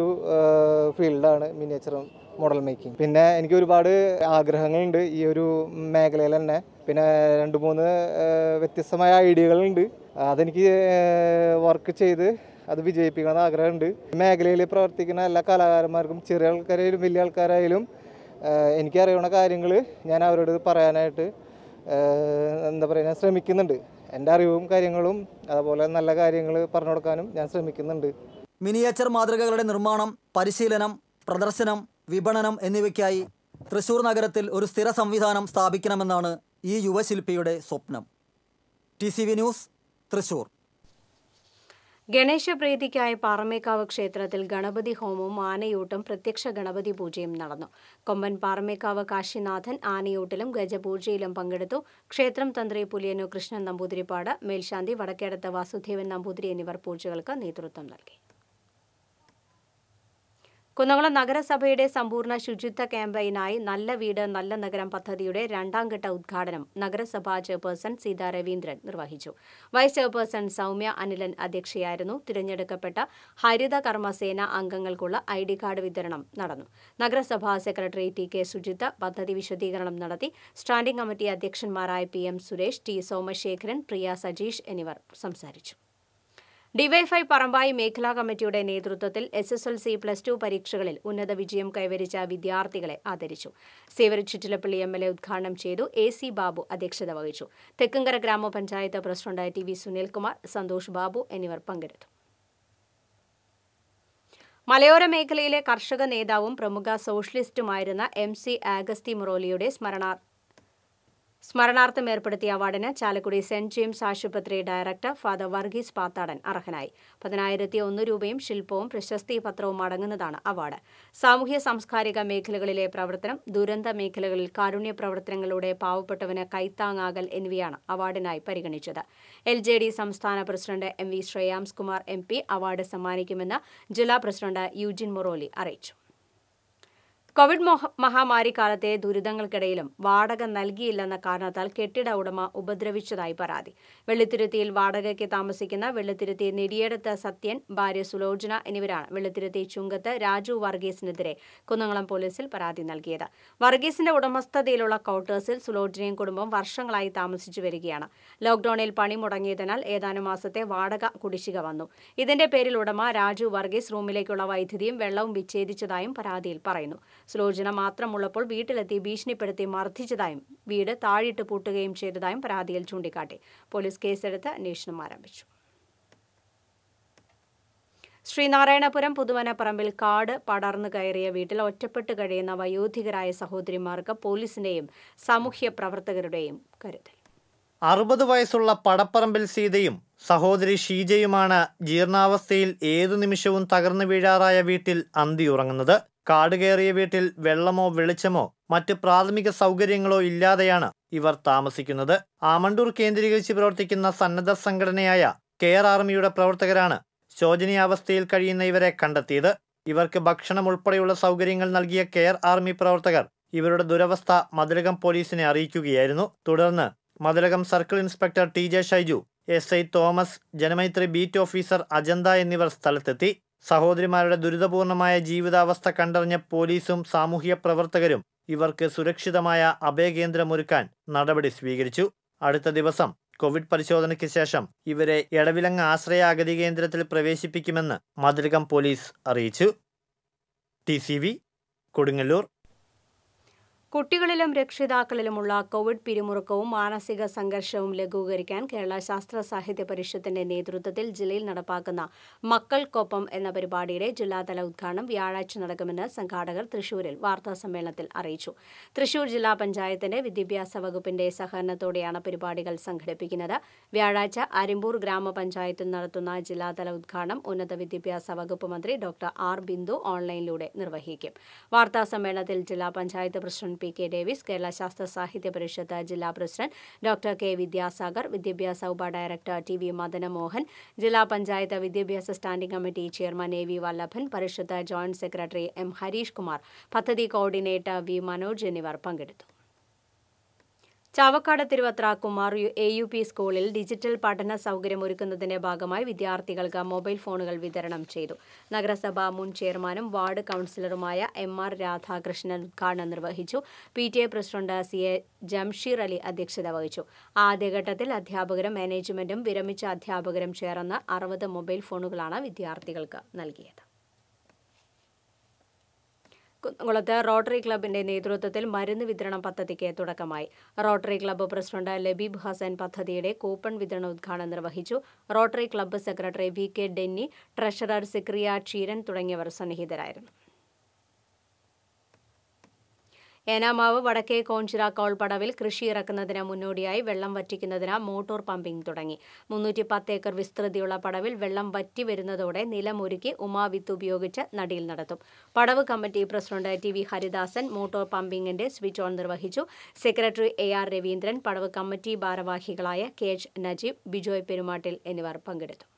ഫീൽഡാണ് മിനിയേച്ചർ മോഡൽ മേക്കിംഗ് പിന്നെ എനിക്ക് ഒരുപാട് ആഗ്രഹങ്ങളുണ്ട് ഈ ഒരു മേഖലയിൽ തന്നെ പിന്നെ രണ്ട് മൂന്ന് ആ, വ്യത്യസ്തമായ ഐഡിയകളുണ്ട് അതെനിക്ക് വർക്ക് ചെയ്ത് അത് വിജയിപ്പിക്കണമെന്ന് ആഗ്രഹമുണ്ട് ഈ മേഖലയിൽ പ്രവർത്തിക്കുന്ന എല്ലാ കലാകാരന്മാർക്കും ചെറിയ ആൾക്കാരായാലും വലിയ ആൾക്കാരായാലും ആ, എനിക്കറിയണ കാര്യങ്ങൾ ഞാൻ അവരോട് പറയാനായിട്ട് ഏഹ് എന്താ പറയുക ഞാൻ ശ്രമിക്കുന്നുണ്ട് എൻ്റെ അറിവും കാര്യങ്ങളും അതുപോലെ നല്ല കാര്യങ്ങൾ പറഞ്ഞു കൊടുക്കാനും ഞാൻ ശ്രമിക്കുന്നുണ്ട് മിനിയേച്ചർ മാതൃകകളുടെ നിർമ്മാണം പരിശീലനം പ്രദർശനം വിപണനം എന്നിവയ്ക്കായി തൃശൂർ നഗരത്തിൽ ഒരു സ്ഥിര സംവിധാനം സ്ഥാപിക്കണമെന്നാണ് ഈ യുവശില്പിയുടെ സ്വപ്നം T C V news Thrissur ഗണേശപ്രീതിക്കായി പാറമേക്കാവ് ക്ഷേത്രത്തിൽ ഗണപതി ഹോമവും ആനയൂട്ടും പ്രത്യക്ഷ ഗണപതി പൂജയും നടന്നു കൊമ്പൻ പാറമേക്കാവ് കാശിനാഥൻ ആനയൂട്ടിലും ഗജപൂജയിലും പങ്കെടുത്തു ക്ഷേത്രം തന്ത്രി പുലിയനു കൃഷ്ണൻ നമ്പൂതിരിപ്പാട് മേൽശാന്തി വടക്കേടത്ത് വാസുദേവൻ നമ്പൂതിരി എന്നിവർ പൂജകൾക്ക് നേതൃത്വം നൽകി കുന്നംകുളം നഗരസഭയുടെ സമ്പൂർണ്ണ ശുചിത്വ ക്യാമ്പയിനായി നല്ല വീട് നല്ല നഗരം പദ്ധതിയുടെ രണ്ടാം ഘട്ട ഉദ്ഘാടനം നഗരസഭാ ചെയർപേഴ്സൺ സീതാ രവീന്ദ്രൻ നിർവഹിച്ചു വൈസ് ചെയർപേഴ്സൺ സൗമ്യ അനിലൻ അധ്യക്ഷയായിരുന്നു തിരഞ്ഞെടുക്കപ്പെട്ട ഹരിത കർമ്മസേന അംഗങ്ങൾക്കുള്ള ഐ ഡി കാർഡ് വിതരണം നടന്നു നഗരസഭാ സെക്രട്ടറി ടി കെ സുജിത്ത് പദ്ധതി വിശദീകരണം നടത്തി സ്റ്റാൻഡിംഗ് കമ്മിറ്റി അധ്യക്ഷന്മാരായ P M Suresh T Somasekharan Priya Sajeesh എന്നിവർ സംസാരിച്ചു ഡിവൈഫൈ പറമ്പായി മേഖലാ കമ്മിറ്റിയുടെ നേതൃത്വത്തിൽ S S L C plus two പരീക്ഷകളിൽ ഉന്നത വിജയം കൈവരിച്ച വിദ്യാർത്ഥികളെ ആദരിച്ചു Xavier Chittilappilly M L A ഉദ്ഘാടനം ചെയ്തു എ സി ബാബു അധ്യക്ഷത വഹിച്ചു തെക്കുംകര ഗ്രാമപഞ്ചായത്ത് president T V Sunilkumar Santhosh Babu എന്നിവർ പങ്കെടുത്തു മലയോര മേഖലയിലെ കർഷക നേതാവും പ്രമുഖ സോഷ്യലിസ്റ്റുമായിരുന്ന എം സി ആഗസ്തി മുറോലിയുടെ സ്മരണാ സ്മരണാർത്ഥം ഏർപ്പെടുത്തിയ അവാർഡിന് ചാലക്കുടി സെന്റ് ജെയിംസ് ആശുപത്രി ഡയറക്ടർ ഫാദർ വർഗീസ് പാത്താടൻ അർഹനായി പതിനായിരത്തി ഒന്ന് രൂപയും ശില്പവും പ്രശസ്തി പത്രവും അടങ്ങുന്നതാണ് അവാർഡ് സാമൂഹ്യ സാംസ്കാരിക മേഖലകളിലെ പ്രവർത്തനം ദുരന്ത മേഖലകളിൽ കാരുണ്യ പ്രവർത്തനങ്ങളിലൂടെ പാവപ്പെട്ടവന് കൈത്താങ്ങാകൽ എന്നിവയാണ് അവാർഡിനായി പരിഗണിച്ചത് എൽ ജെ ഡി സംസ്ഥാന president M V Shreyams Kumar M P award സമ്മാനിക്കുമെന്ന് ജില്ലാ പ്രസിഡന്റ് യൂജിൻ മൊറോലി അറിയിച്ചു കോവിഡ് മൊഹ- മഹാമാരി കാലത്തെ ദുരിതങ്ങൾക്കിടയിലും വാടക നൽകിയില്ലെന്ന കാരണത്താൽ കെട്ടിട ഉടമ ഉപദ്രവിച്ചതായി പരാതി വെള്ളിത്തിരുത്തിയിൽ വാടകയ്ക്ക് താമസിക്കുന്ന വെള്ളിത്തിരുത്തി നെടിയേടത്ത് സത്യൻ ഭാര്യ സുലോചന എന്നിവരാണ് വെള്ളിത്തിരുത്തി ചുങ്കത്ത് രാജു വർഗീസിനെതിരെ കുന്നംകുളം പോലീസിൽ പരാതി നൽകിയത് വർഗീസിന്റെ ഉടമസ്ഥതയിലുള്ള ക്വാർട്ടേഴ്സിൽ സുലോചനയും കുടുംബം വർഷങ്ങളായി താമസിച്ചു വരികയാണ് ലോക്ഡൌണിൽ പണി മുടങ്ങിയതിനാൽ ഏതാനും മാസത്തെ വാടക കുടിശ്ശിക വന്നു ഇതിന്റെ പേരിൽ ഉടമ രാജു വർഗീസ് റൂമിലേക്കുള്ള വൈദ്യുതിയും വെള്ളവും വിച്ഛേദിച്ചതായും പരാതിയിൽ പറയുന്നു സുലോചന മാത്രമുള്ളപ്പോൾ വീട്ടിലെത്തി ഭീഷണിപ്പെടുത്തി മർദ്ദിച്ചതായും വീട് താഴിട്ട് പൂട്ടുകയും ചെയ്തതായും പരാതിയിൽ ചൂണ്ടിക്കാട്ടി പോലീസ് കേസെടുത്ത് അന്വേഷണം ആരംഭിച്ചു ശ്രീനാരായണപുരം പുതുവനപ്പറമ്പിൽ കാട് പടർന്നു കയറിയ വീട്ടിൽ ഒറ്റപ്പെട്ട് കഴിയുന്ന വയോധികരായ സഹോദരിമാർക്ക് പോലീസിന്റെയും സാമൂഹ്യ പ്രവർത്തകരുടെയും കരുതൽ അറുപത് വയസ്സുള്ള പടപ്പറമ്പിൽ സീതയും സഹോദരി ഷീജയുമാണ് ജീർണാവസ്ഥയിൽ ഏതു നിമിഷവും തകർന്നു വീഴാറായ വീട്ടിൽ അന്തിയുറങ്ങുന്നത് കാട് കയറിയ വീട്ടിൽ വെള്ളമോ വെളിച്ചമോ മറ്റ് പ്രാഥമിക സൗകര്യങ്ങളോ ഇല്ലാതെയാണ് ഇവർ താമസിക്കുന്നത് ആമണ്ടൂർ കേന്ദ്രീകരിച്ച് പ്രവർത്തിക്കുന്ന സന്നദ്ധ സംഘടനയായ കെയർ ആർമിയുടെ പ്രവർത്തകരാണ് ശോചനീയാവസ്ഥയിൽ കഴിയുന്ന ഇവരെ കണ്ടെത്തിയത് ഇവർക്ക് ഭക്ഷണം ഉൾപ്പെടെയുള്ള സൗകര്യങ്ങൾ നൽകിയ കെയർ ആർമി പ്രവർത്തകർ ഇവരുടെ ദുരവസ്ഥ മതിലകം പോലീസിനെ അറിയിക്കുകയായിരുന്നു തുടർന്ന് Mathilakam circle inspector T J Shaiju S I Thomas Janamaithri beat officer Ajantha എന്നിവർ സ്ഥലത്തെത്തി സഹോദരിമാരുടെ ദുരിതപൂർണമായ ജീവിതാവസ്ഥ കണ്ടറിഞ്ഞ പോലീസും സാമൂഹ്യ പ്രവർത്തകരും ഇവർക്ക് സുരക്ഷിതമായ അഭയകേന്ദ്രമൊരുക്കാൻ നടപടി സ്വീകരിച്ചു അടുത്ത ദിവസം കോവിഡ് പരിശോധനയ്ക്ക് ശേഷം ഇവരെ എടവിലങ്ങ് ആശ്രയ അഗതി കേന്ദ്രത്തിൽ പ്രവേശിപ്പിക്കുമെന്ന് മതിലകം പോലീസ് അറിയിച്ചു ടി സി വി കൊടുങ്ങല്ലൂർ കുട്ടികളിലും രക്ഷിതാക്കളിലുമുള്ള കോവിഡ് പിരിമുറുക്കവും മാനസിക സംഘർഷവും ലഘൂകരിക്കാൻ കേരള ശാസ്ത്ര സാഹിത്യ പരിഷത്തിന്റെ നേതൃത്വത്തിൽ ജില്ലയിൽ നടപ്പാക്കുന്ന മക്കൾക്കൊപ്പം എന്ന പരിപാടിയുടെ ജില്ലാതല ഉദ്ഘാടനം വ്യാഴാഴ്ച നടക്കുമെന്ന് സംഘാടകർ തൃശൂരിൽ വാർത്താസമ്മേളനത്തിൽ അറിയിച്ചു തൃശൂർ ജില്ലാ പഞ്ചായത്തിന്റെ വിദ്യാഭ്യാസ വകുപ്പിന്റെ സഹകരണത്തോടെയാണ് പരിപാടികൾ സംഘടിപ്പിക്കുന്നത് വ്യാഴാഴ്ച അരിമ്പൂർ ഗ്രാമപഞ്ചായത്തിൽ നടത്തുന്ന ജില്ലാതല ഉദ്ഘാടനം ഉന്നത വിദ്യാഭ്യാസ വകുപ്പ് മന്ത്രി ഡോക്ടർ ആർ ബിന്ദു ഓൺലൈനിലൂടെ നിർവഹിക്കും വാർത്താസമ്മേളനത്തിൽ ജില്ലാ panchayat president P K Davis Kerala Sasthra Sahithya പരിഷത്ത് ജില്ലാ പ്രസിഡന്റ് ഡോക്ടർ കെ വിദ്യാസാഗർ വിദ്യാഭ്യാസ ഉപ ഡയറക്ടർ ടി വി മദനമോഹൻ ജില്ലാ പഞ്ചായത്ത് വിദ്യാഭ്യാസ standing committee chairman A V Vallabhan Parishad joint secretary M Harish Kumar പദ്ധതി കോർഡിനേറ്റർ വി മനോജ് എന്നിവർ പങ്കെടുത്തു Chavakkad Thiruvathra Kumar U A U P സ്കൂളിൽ ഡിജിറ്റൽ പഠന സൗകര്യം ഒരുക്കുന്നതിന്റെ ഭാഗമായി വിദ്യാർത്ഥികൾക്ക് മൊബൈൽ ഫോണുകൾ വിതരണം ചെയ്തു നഗരസഭ മുൻ ചെയർമാനും വാർഡ് കൗൺസിലറുമായ എം ആർ രാധാകൃഷ്ണൻ ഉദ്ഘാടനം നിർവഹിച്ചു P T A president C A Jamsheer Ali അധ്യക്ഷത വഹിച്ചു ആദ്യഘട്ടത്തിൽ അധ്യാപകരും മാനേജ്മെന്റും വിരമിച്ച അധ്യാപകരും ചേർന്ന് അറുപത് മൊബൈൽ ഫോണുകളാണ് വിദ്യാർത്ഥികൾക്ക് നൽകിയത് കുന്നംകുളത്ത് റോട്ടറി ക്ലബിന്റെ നേതൃത്വത്തിൽ മരുന്ന് വിതരണം പദ്ധതിക്ക് തുടക്കമായി rotary club president Labeeb Hasan പദ്ധതിയുടെ കൂപ്പൺ വിതരണ ഉദ്ഘാടനം നിർവഹിച്ചു rotary club secretary V K Denny treasurer Zakariya ക്ഷീരൻ തുടങ്ങിയവർ സന്നിഹിതരായിരുന്നു ഏനാമാവ് വടക്കേ കോഞ്ചിറ കോൾപടവിൽ കൃഷി ഇറക്കുന്നതിന് മുന്നോടിയായി വെള്ളം വറ്റിക്കുന്നതിന് മോട്ടോർ പമ്പിംഗ് തുടങ്ങി മുന്നൂറ്റി പത്ത് ഏക്കർ വിസ്തൃതിയുള്ള പടവിൽ വെള്ളം വറ്റി വരുന്നതോടെ നിലമൊരുക്കി ഉമാവിത്ത് ഉപയോഗിച്ച് നടിയിൽ നടത്തും പടവ് committee president T V Haridasan motor പമ്പിംഗിന്റെ സ്വിച്ച് ഓൺ നിർവഹിച്ചു സെക്രട്ടറി എ ആർ രവീന്ദ്രൻ പടവ് കമ്മിറ്റി ഭാരവാഹികളായ കെ എച്ച് നജീബ് ബിജോയ് പെരുമാട്ടിൽ എന്നിവർ പങ്കെടുത്തു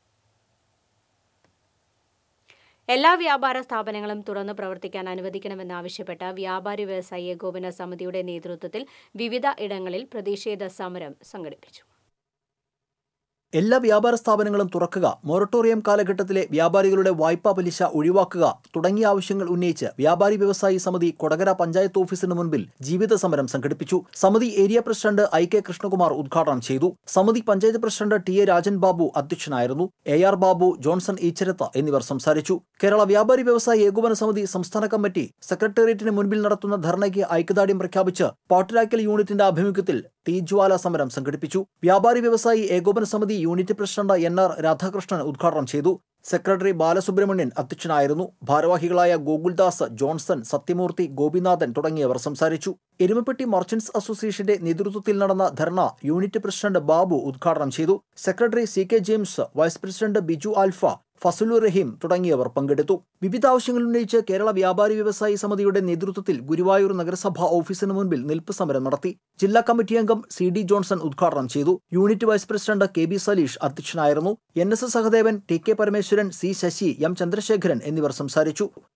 എല്ലാ വ്യാപാര സ്ഥാപനങ്ങളും തുറന്നു പ്രവർത്തിക്കാൻ അനുവദിക്കണമെന്നാവശ്യപ്പെട്ട് വ്യാപാരി വ്യവസായി ഏകോപന സമിതിയുടെ നേതൃത്വത്തിൽ വിവിധ ഇടങ്ങളിൽ പ്രതിഷേധ സമരം സംഘടിപ്പിച്ചു എല്ലാ വ്യാപാര സ്ഥാപനങ്ങളും തുറക്കുക മൊറട്ടോറിയം കാലഘട്ടത്തിലെ വ്യാപാരികളുടെ വായ്പാ പലിശ ഒഴിവാക്കുക തുടങ്ങിയ ആവശ്യങ്ങൾ ഉന്നയിച്ച് വ്യാപാരി വ്യവസായി സമിതി കൊടകര പഞ്ചായത്ത് ഓഫീസിന് മുൻപിൽ ജീവിത സമരം സംഘടിപ്പിച്ചു സമിതി area president I K Krishnakumar ഉദ്ഘാടനം ചെയ്തു സമിതി panchayat president T A Rajan Babu അധ്യക്ഷനായിരുന്നു A R Babu Johnson Eacharath എന്നിവർ സംസാരിച്ചു കേരള വ്യാപാരി വ്യവസായി ഏകോപന സമിതി സംസ്ഥാന കമ്മിറ്റി സെക്രട്ടേറിയറ്റിന് മുൻപിൽ നടത്തുന്ന ധർണയ്ക്ക് ഐക്യദാർഢ്യം പ്രഖ്യാപിച്ച് പാട്ടുരാക്കൽ യൂണിറ്റിന്റെ ആഭിമുഖ്യത്തിൽ തീജ്വാല സമരം സംഘടിപ്പിച്ചു വ്യാപാരി വ്യവസായി ഏകോപന സമിതി unit president N R Radhakrishnan ഉദ്ഘാടനം ചെയ്തു സെക്രട്ടറി ബാലസുബ്രഹ്മണ്യൻ അധ്യക്ഷനായിരുന്നു ഭാരവാഹികളായ ഗോകുൽദാസ് ജോൺസൺ സത്യമൂർത്തി ഗോപിനാഥൻ തുടങ്ങിയവർ സംസാരിച്ചു എരുമപ്പെട്ടി മർച്ചന്റ്സ് അസോസിയേഷന്റെ നേതൃത്വത്തിൽ നടന്ന ധർണ യൂണിറ്റ് പ്രസിഡന്റ് ബാബു ഉദ്ഘാടനം ചെയ്തു secretary C K James vice president Biju Alpha Fasulu Raheem തുടങ്ങിയവർ പങ്കെടുത്തു വിവിധ ആവശ്യങ്ങൾ ഉന്നയിച്ച് കേരള വ്യാപാരി വ്യവസായി സമിതിയുടെ നേതൃത്വത്തിൽ ഗുരുവായൂർ നഗരസഭാ ഓഫീസിന് മുൻപിൽ നിൽപ്പ് സമരം നടത്തി ജില്ലാ കമ്മിറ്റി അംഗം സി ഡി ജോൺസൺ ഉദ്ഘാടനം ചെയ്തു unit vice president K B Saleesh അധ്യക്ഷനായിരുന്നു N S S Sahadevan T K Parameswaran C Sasi M Chandrasekharan എന്നിവർ സംസാരിച്ചു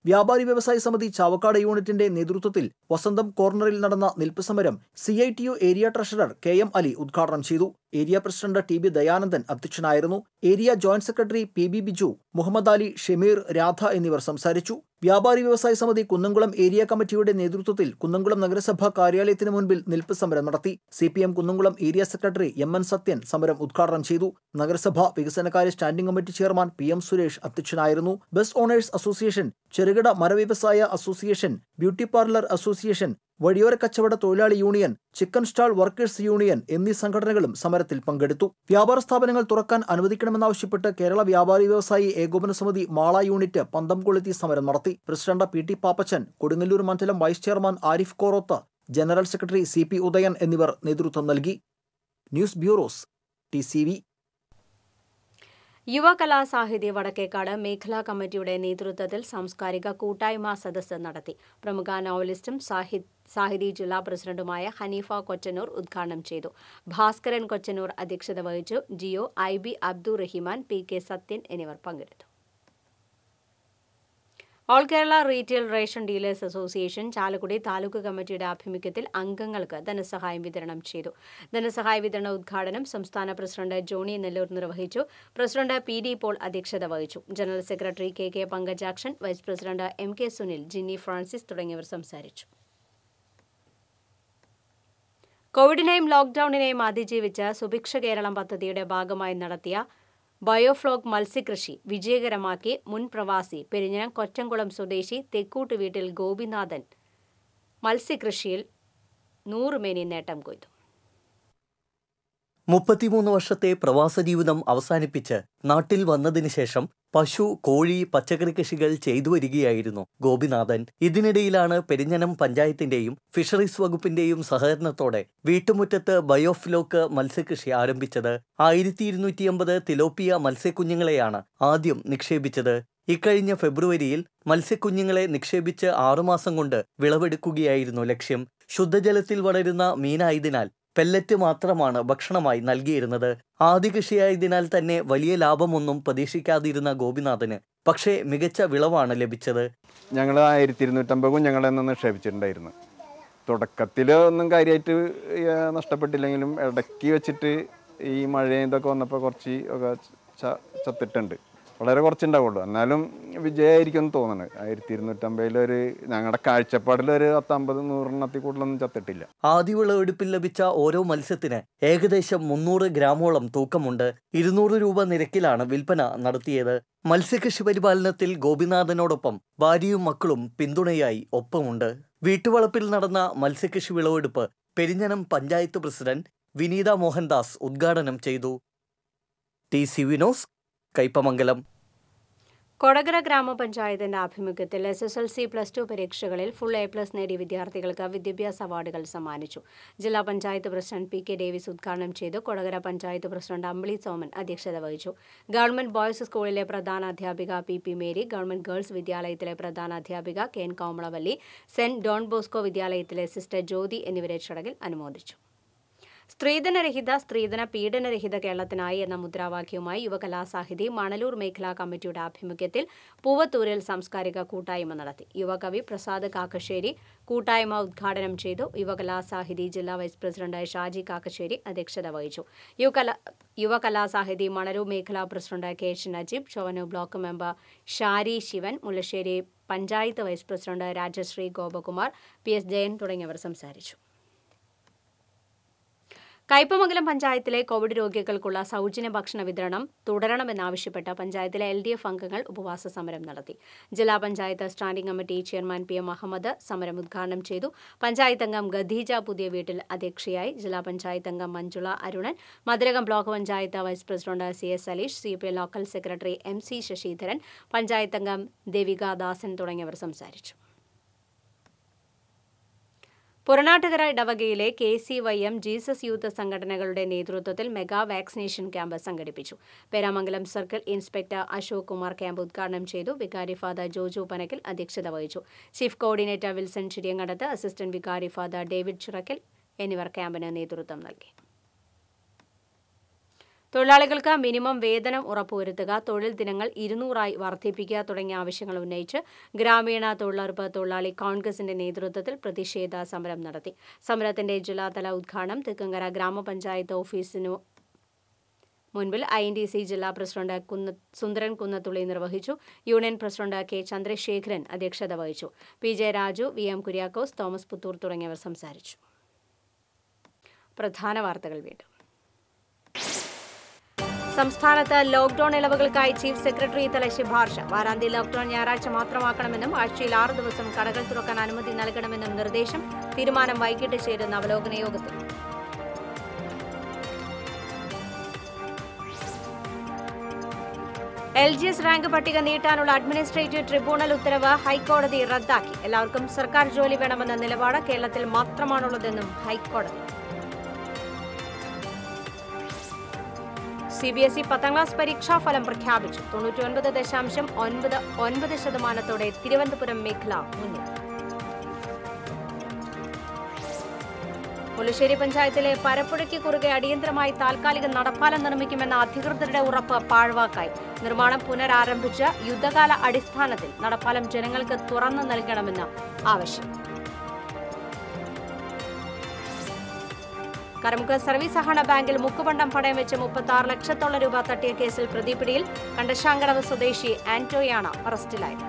വ്യാപാരി വ്യവസായ സമിതി ചാവക്കാട് യൂണിറ്റിന്റെ നേതൃത്വത്തിൽ വസന്തം കോർണറിൽ നടന്ന നിൽപ്പ് സമരം C I T U area treasurer K M Ali ഉദ്ഘാടനം ചെയ്തു area president T B Dayanandan അധ്യക്ഷനായിരുന്നു area joint secretary P B Biju Muhammad Ali Shameer Radha എന്നിവർ സംസാരിച്ചു വ്യാപാരി വ്യവസായ സമിതി കുന്നംകുളം ഏരിയ കമ്മിറ്റിയുടെ നേതൃത്വത്തിൽ കുന്നംകുളം നഗരസഭാ കാര്യാലയത്തിന് മുൻപിൽ നിൽപ്പ് സമരം നടത്തി C P M Kunnamkulam area secretary M N Sathyan സമരം ഉദ്ഘാടനം ചെയ്തു നഗരസഭാ വികസനകാര്യ standing committee chairman P M Suresh അധ്യക്ഷനായിരുന്നു ബസ് ഓണേഴ്സ് അസോസിയേഷൻ ചെറുകിട മരവ്യവസായ അസോസിയേഷൻ ബ്യൂട്ടി പാർലർ അസോസിയേഷൻ വഴിയോര കച്ചവട തൊഴിലാളി union chicken stall workers union എന്നീ സംഘടനകളും സമരത്തിൽ പങ്കെടുത്തു വ്യാപാര സ്ഥാപനങ്ങൾ തുറക്കാൻ അനുവദിക്കണമെന്നാവശ്യപ്പെട്ട് കേരള വ്യാപാരി വ്യവസായി ഏകോപന സമിതി മാള യൂണിറ്റ് പന്തം കൊളുത്തി സമരം നടത്തി president P T Pappachan Kodungallur മണ്ഡലം vice chairman Arif Koroth general secretary C P Udayan എന്നിവർ നേതൃത്വം നൽകി news bureaus T C V Yuva Kalasahithi Vadakkekad മേഖലാ കമ്മിറ്റിയുടെ നേതൃത്വത്തിൽ സാംസ്കാരിക കൂട്ടായ്മ സദസ്സ് നടത്തി പ്രമുഖ നോവലിസ്റ്റും സാഹിത് സാഹിതി ജില്ലാ പ്രസിഡന്റുമായ ഹനീഫ കൊച്ചനൂർ ഉദ്ഘാടനം ചെയ്തു ഭാസ്കരൻ കൊച്ചനൂർ അധ്യക്ഷത വഹിച്ചു Geo I B Abdur Rahiman P K Sathyan എന്നിവർ പങ്കെടുത്തു all Kerala retail ration dealers association Chalakudy taluk കമ്മിറ്റിയുടെ ആഭിമുഖ്യത്തിൽ അംഗങ്ങൾക്ക് ധനസഹായം വിതരണം ചെയ്തു ധനസഹായ വിതരണ ഉദ്ഘാടനം സംസ്ഥാന പ്രസിഡന്റ് ജോണി നെല്ലൂർ നിർവഹിച്ചു പ്രസിഡന്റ് പി ഡി പോൾ അധ്യക്ഷത വഹിച്ചു general secretary K K Pankajakshan vice president M K Sunil Jinny Francis തുടങ്ങിയവർ സംസാരിച്ചു കോവിഡിനെയും ലോക്ഡൌണിനെയും അതിജീവിച്ച് സുഭിക്ഷ കേരളം പദ്ധതിയുടെ ഭാഗമായി നടത്തിയ ബയോഫ്ലോഗ് മത്സ്യകൃഷി വിജയകരമാക്കി മുൻ പ്രവാസി പെരിഞ്ഞനം കൊറ്റംകുളം സ്വദേശി തെക്കൂട്ട് വീട്ടിൽ ഗോപിനാഥൻ മത്സ്യകൃഷിയിൽ നൂറുമേനി നേട്ടം കൊയ്തു മുപ്പത്തിമൂന്ന് വർഷത്തെ പ്രവാസ ജീവിതം അവസാനിപ്പിച്ച് നാട്ടിൽ വന്നതിന് ശേഷം പശു കോഴി പച്ചക്കറി കൃഷികൾ ചെയ്തു വരികയായിരുന്നു ഗോപിനാഥൻ ഇതിനിടയിലാണ് പെരിഞ്ഞനം പഞ്ചായത്തിന്റെയും ഫിഷറീസ് വകുപ്പിന്റെയും സഹകരണത്തോടെ വീട്ടുമുറ്റത്ത് ബയോഫ്ലോക്ക് മത്സ്യകൃഷി ആരംഭിച്ചത് ആയിരത്തി ഇരുന്നൂറ്റി അമ്പത് തിലോപ്പിയ മത്സ്യക്കുഞ്ഞുങ്ങളെയാണ് ആദ്യം നിക്ഷേപിച്ചത് ഇക്കഴിഞ്ഞ ഫെബ്രുവരിയിൽ മത്സ്യക്കുഞ്ഞുങ്ങളെ നിക്ഷേപിച്ച് ആറുമാസം കൊണ്ട് വിളവെടുക്കുകയായിരുന്നു ലക്ഷ്യം ശുദ്ധജലത്തിൽ വളരുന്ന മീനായതിനാൽ പെല്ലറ്റ് മാത്രമാണ് ഭക്ഷണമായി നൽകിയിരുന്നത് ആദ്യ കൃഷിയായതിനാൽ തന്നെ വലിയ ലാഭമൊന്നും പ്രതീക്ഷിക്കാതിരുന്ന ഗോപിനാഥന് പക്ഷേ മികച്ച വിളവാണ് ലഭിച്ചത് ഞങ്ങൾ ആയിരത്തി ഇരുന്നൂറ്റമ്പത് കുഞ്ഞുങ്ങളെ നിന്ന് നിക്ഷേപിച്ചിട്ടുണ്ടായിരുന്നു തുടക്കത്തിൽ ഒന്നും കാര്യമായിട്ട് ഏർ നഷ്ടപ്പെട്ടില്ലെങ്കിലും ഇടയ്ക്ക് വെച്ചിട്ട് ഈ മഴയും ഇതൊക്കെ വന്നപ്പോൾ കുറച്ച് ഒക്കെ ച- ചത്തിട്ടുണ്ട് വളരെ കുറച്ചുണ്ടാവുള്ളൂ എന്നാലും വിജയമായിരിക്കും എന്ന് തോന്നുന്നത് ആയിരത്തി ഇരുന്നൂറ്റമ്പതിലൊരു ഞങ്ങളുടെ കാഴ്ചപ്പാടിലൊരു പത്തമ്പത് നൂറെണ്ണത്തിൽ കൂടുതലൊന്നും ചത്തിട്ടില്ല ആദ്യ വിളവെടുപ്പിൽ ലഭിച്ച ഓരോ മത്സ്യത്തിന് ഏകദേശം മുന്നൂറ് ഗ്രാമോളം തൂക്കമുണ്ട് ഇരുന്നൂറ് രൂപ നിരക്കിലാണ് വിൽപ്പന നടത്തിയത് മത്സ്യകൃഷി പരിപാലനത്തിൽ ഗോപിനാഥനോടൊപ്പം ഭാര്യയും മക്കളും പിന്തുണയായി ഒപ്പമുണ്ട് വീട്ടുവളപ്പിൽ നടന്ന മത്സ്യകൃഷി വിളവെടുപ്പ് പെരിഞ്ഞനം പഞ്ചായത്ത് പ്രസിഡന്റ് വിനീത മോഹൻദാസ് ഉദ്ഘാടനം ചെയ്തു ടി സി വിനോസ് കൈപ്പമംഗലം കൊടകര ഗ്രാമപഞ്ചായത്തിന്റെ ആഭിമുഖ്യത്തിൽ S S L C plus two പരീക്ഷകളിൽ ഫുൾ എ പ്ലസ് നേടിയ വിദ്യാർത്ഥികൾക്ക് വിദ്യാഭ്യാസ അവാർഡുകൾ സമ്മാനിച്ചു ജില്ലാ panchayat president P K Davis ഉദ്ഘാടനം ചെയ്തു കൊടകര പഞ്ചായത്ത് പ്രസിഡന്റ് അമ്പിളി സോമൻ അധ്യക്ഷത വഹിച്ചു ഗവൺമെന്റ് ബോയ്സ് സ്കൂളിലെ പ്രധാന അധ്യാപിക P P Mary government girls വിദ്യാലയത്തിലെ പ്രധാന അധ്യാപിക K N Komalavalli saint Don Bosco വിദ്യാലയത്തിലെ സിസ്റ്റർ ജ്യോതി എന്നിവരെ ചടങ്ങിൽ അനുമോദിച്ചു സ്ത്രീധനരഹിത സ്ത്രീധന പീഡനരഹിത കേരളത്തിനായി എന്ന മുദ്രാവാക്യവുമായി യുവകലാസാഹിതി മണലൂർ മേഖലാ കമ്മിറ്റിയുടെ ആഭിമുഖ്യത്തിൽ പൂവത്തൂരിൽ സാംസ്കാരിക കൂട്ടായ്മ നടത്തി യുവകവി പ്രസാദ് കാക്കശ്ശേരി കൂട്ടായ്മ ഉദ്ഘാടനം ചെയ്തു യുവകലാസാഹിതി ജില്ലാ വൈസ് പ്രസിഡന്റ് ഷാജി കാക്കശ്ശേരി അധ്യക്ഷത വഹിച്ചു യുവകല യുവകലാസാഹിതി മണലൂർ മേഖലാ president K H Najeeb Chowwanur block member Shari Sivan Mullassery panchayat vice president Rajasree Gopakumar P S Jayan തുടങ്ങിയവർ സംസാരിച്ചു കയ്പമംഗലം പഞ്ചായത്തിലെ കോവിഡ് രോഗികൾക്കുള്ള സൗജന്യ ഭക്ഷണ വിതരണം തുടരണമെന്നാവശ്യപ്പെട്ട് പഞ്ചായത്തിലെ എൽ ഡി എഫ് അംഗങ്ങൾ ഉപവാസ സമരം നടത്തി ജില്ലാ panchayat standing committee chairman P M Muhammad സമരം ഉദ്ഘാടനം ചെയ്തു പഞ്ചായത്ത് അംഗം ഖദീജ പുതിയ വീട്ടിൽ അധ്യക്ഷയായി ജില്ലാ പഞ്ചായത്ത് അംഗം Manjula Arunan Madhurakam block panchayat vice president C S Saleesh C P I local secretary M C Sasidharan panchayat അംഗം ദേവിക ദാസൻ തുടങ്ങിയവർ സംസാരിച്ചു പുറനാട്ടുകര ഇടവകയിലെ K C Y M Jesus youth സംഘടനകളുടെ നേതൃത്വത്തിൽ മെഗാ വാക്സിനേഷൻ ക്യാമ്പ് സംഘടിപ്പിച്ചു Peramangalam circle inspector Ashok Kumar camp ഉദ്ഘാടനം ചെയ്തു വികാരി ഫാദർ ജോജു പനക്കിൽ അധ്യക്ഷത വഹിച്ചു chief coordinator Wilson Chiriyankandath assistant വികാരി ഫാദർ ഡേവിഡ് ചിറക്കൽ എന്നിവർ ക്യാമ്പിന് നേതൃത്വം നൽകി തൊഴിലാളികൾക്ക് മിനിമം വേതനം ഉറപ്പുവരുത്തുക തൊഴിൽ ദിനങ്ങൾ ഇരുന്നൂറായി വർദ്ധിപ്പിക്കുക തുടങ്ങിയ ആവശ്യങ്ങൾ ഉന്നയിച്ച് ഗ്രാമീണ തൊഴിലുറപ്പ് തൊഴിലാളി കോൺഗ്രസിന്റെ നേതൃത്വത്തിൽ പ്രതിഷേധ സമരം നടത്തി സമരത്തിന്റെ ജില്ലാതല ഉദ്ഘാടനം തെക്കങ്കര ഗ്രാമപഞ്ചായത്ത് ഓഫീസിനു മുൻപിൽ ഐ എൻ ഡി സി ജില്ലാ പ്രസിഡന്റ് കുന്ന സുന്ദരൻ കുന്നത്തുള്ളി നിർവഹിച്ചു യൂണിയൻ പ്രസിഡന്റ് കെ ചന്ദ്രശേഖരൻ അധ്യക്ഷത വഹിച്ചു P J Raju V M Kuriakose Thomas Puthur തുടങ്ങിയവർ സംസാരിച്ചു പ്രധാന വാർത്തകൾ വീണ്ടും സംസ്ഥാനത്ത് ലോക്ഡൌൺ ഇളവുകൾക്കായി ചീഫ് സെക്രട്ടറി തല ശുപാർശ വാരാന്ത്യ ലോക്ഡൌൺ ഞായറാഴ്ച മാത്രമാക്കണമെന്നും ആഴ്ചയിൽ ആറ് ദിവസം കടകൾ തുറക്കാൻ അനുമതി നൽകണമെന്നും നിർദ്ദേശം തീരുമാനം വൈകിട്ട് ചേരുന്ന അവലോകന യോഗത്തിൽ എൽ ജി എസ് റാങ്ക് പട്ടിക നീട്ടാനുള്ള അഡ്മിനിസ്ട്രേറ്റീവ് ട്രിബ്യൂണൽ ഉത്തരവ് ഹൈക്കോടതി റദ്ദാക്കി എല്ലാവർക്കും സർക്കാർ ജോലി വേണമെന്ന നിലപാട് കേരളത്തിൽ മാത്രമാണുള്ളതെന്നും ഹൈക്കോടതി സി ബി എസ് ഇ പത്താം ക്ലാസ് പരീക്ഷാഫലം പ്രഖ്യാപിച്ചു തൊണ്ണൂറ്റിയൊൻപത് ദശാംശം ഒൻപത് ഒൻപത് ശതമാനത്തോടെ തിരുവനന്തപുരം മേഖല മുന്നിൽ പുതുശ്ശേരി പഞ്ചായത്തിലെ പരപ്പുഴയ്ക്ക് കുറുകെ അടിയന്തരമായി താൽക്കാലിക നടപ്പാലം നിർമ്മിക്കുമെന്ന അധികൃതരുടെ ഉറപ്പ് പാഴ്വാക്കായി നിർമ്മാണം പുനരാരംഭിച്ച് യുദ്ധകാല അടിസ്ഥാനത്തിൽ നടപ്പാലം ജനങ്ങൾക്ക് തുറന്നു നൽകണമെന്ന് ആവശ്യം കരമുക്ക് സർവീസ് സഹകരണ ബാങ്കിൽ മുക്കുപണ്ടം പണയം വെച്ച് മുപ്പത്തി ആറ് ലക്ഷത്തോളം രൂപ തട്ടിയ കേസിൽ പ്രതിപിടിയിൽ കണ്ടശാങ്കടവ് സ്വദേശി ആന്റോയാണ് അറസ്റ്റിലായത്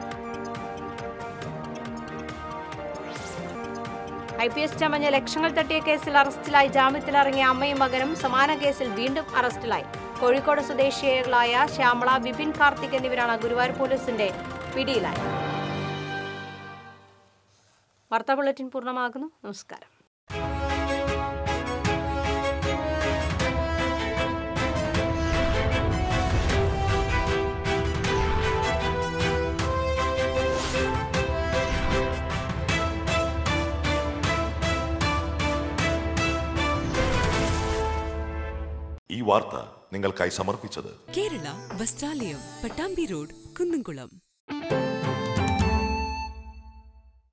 ഐ പി എസ് ചമഞ്ഞ ലക്ഷങ്ങൾ തട്ടിയ കേസിൽ അറസ്റ്റിലായി ജാമ്യത്തിലിറങ്ങിയ അമ്മയും മകനും സമാന കേസിൽ വീണ്ടും അറസ്റ്റിലായി കോഴിക്കോട് സ്വദേശികളായ ശ്യാമള വിപിൻ കാർത്തിക് എന്നിവരാണ് ഗുരുവായൂർ പോലീസിന്റെ പിടിയിലായത് വാർത്താ ബുള്ളറ്റിൻ പൂർണ്ണമാകുന്നു നമസ്കാരം ഈ വാർത്ത നിങ്ങൾക്കായി സമർപ്പിച്ചത് കേരള വസ്ത്രാലയം പട്ടാമ്പി റോഡ് കുന്നംകുളം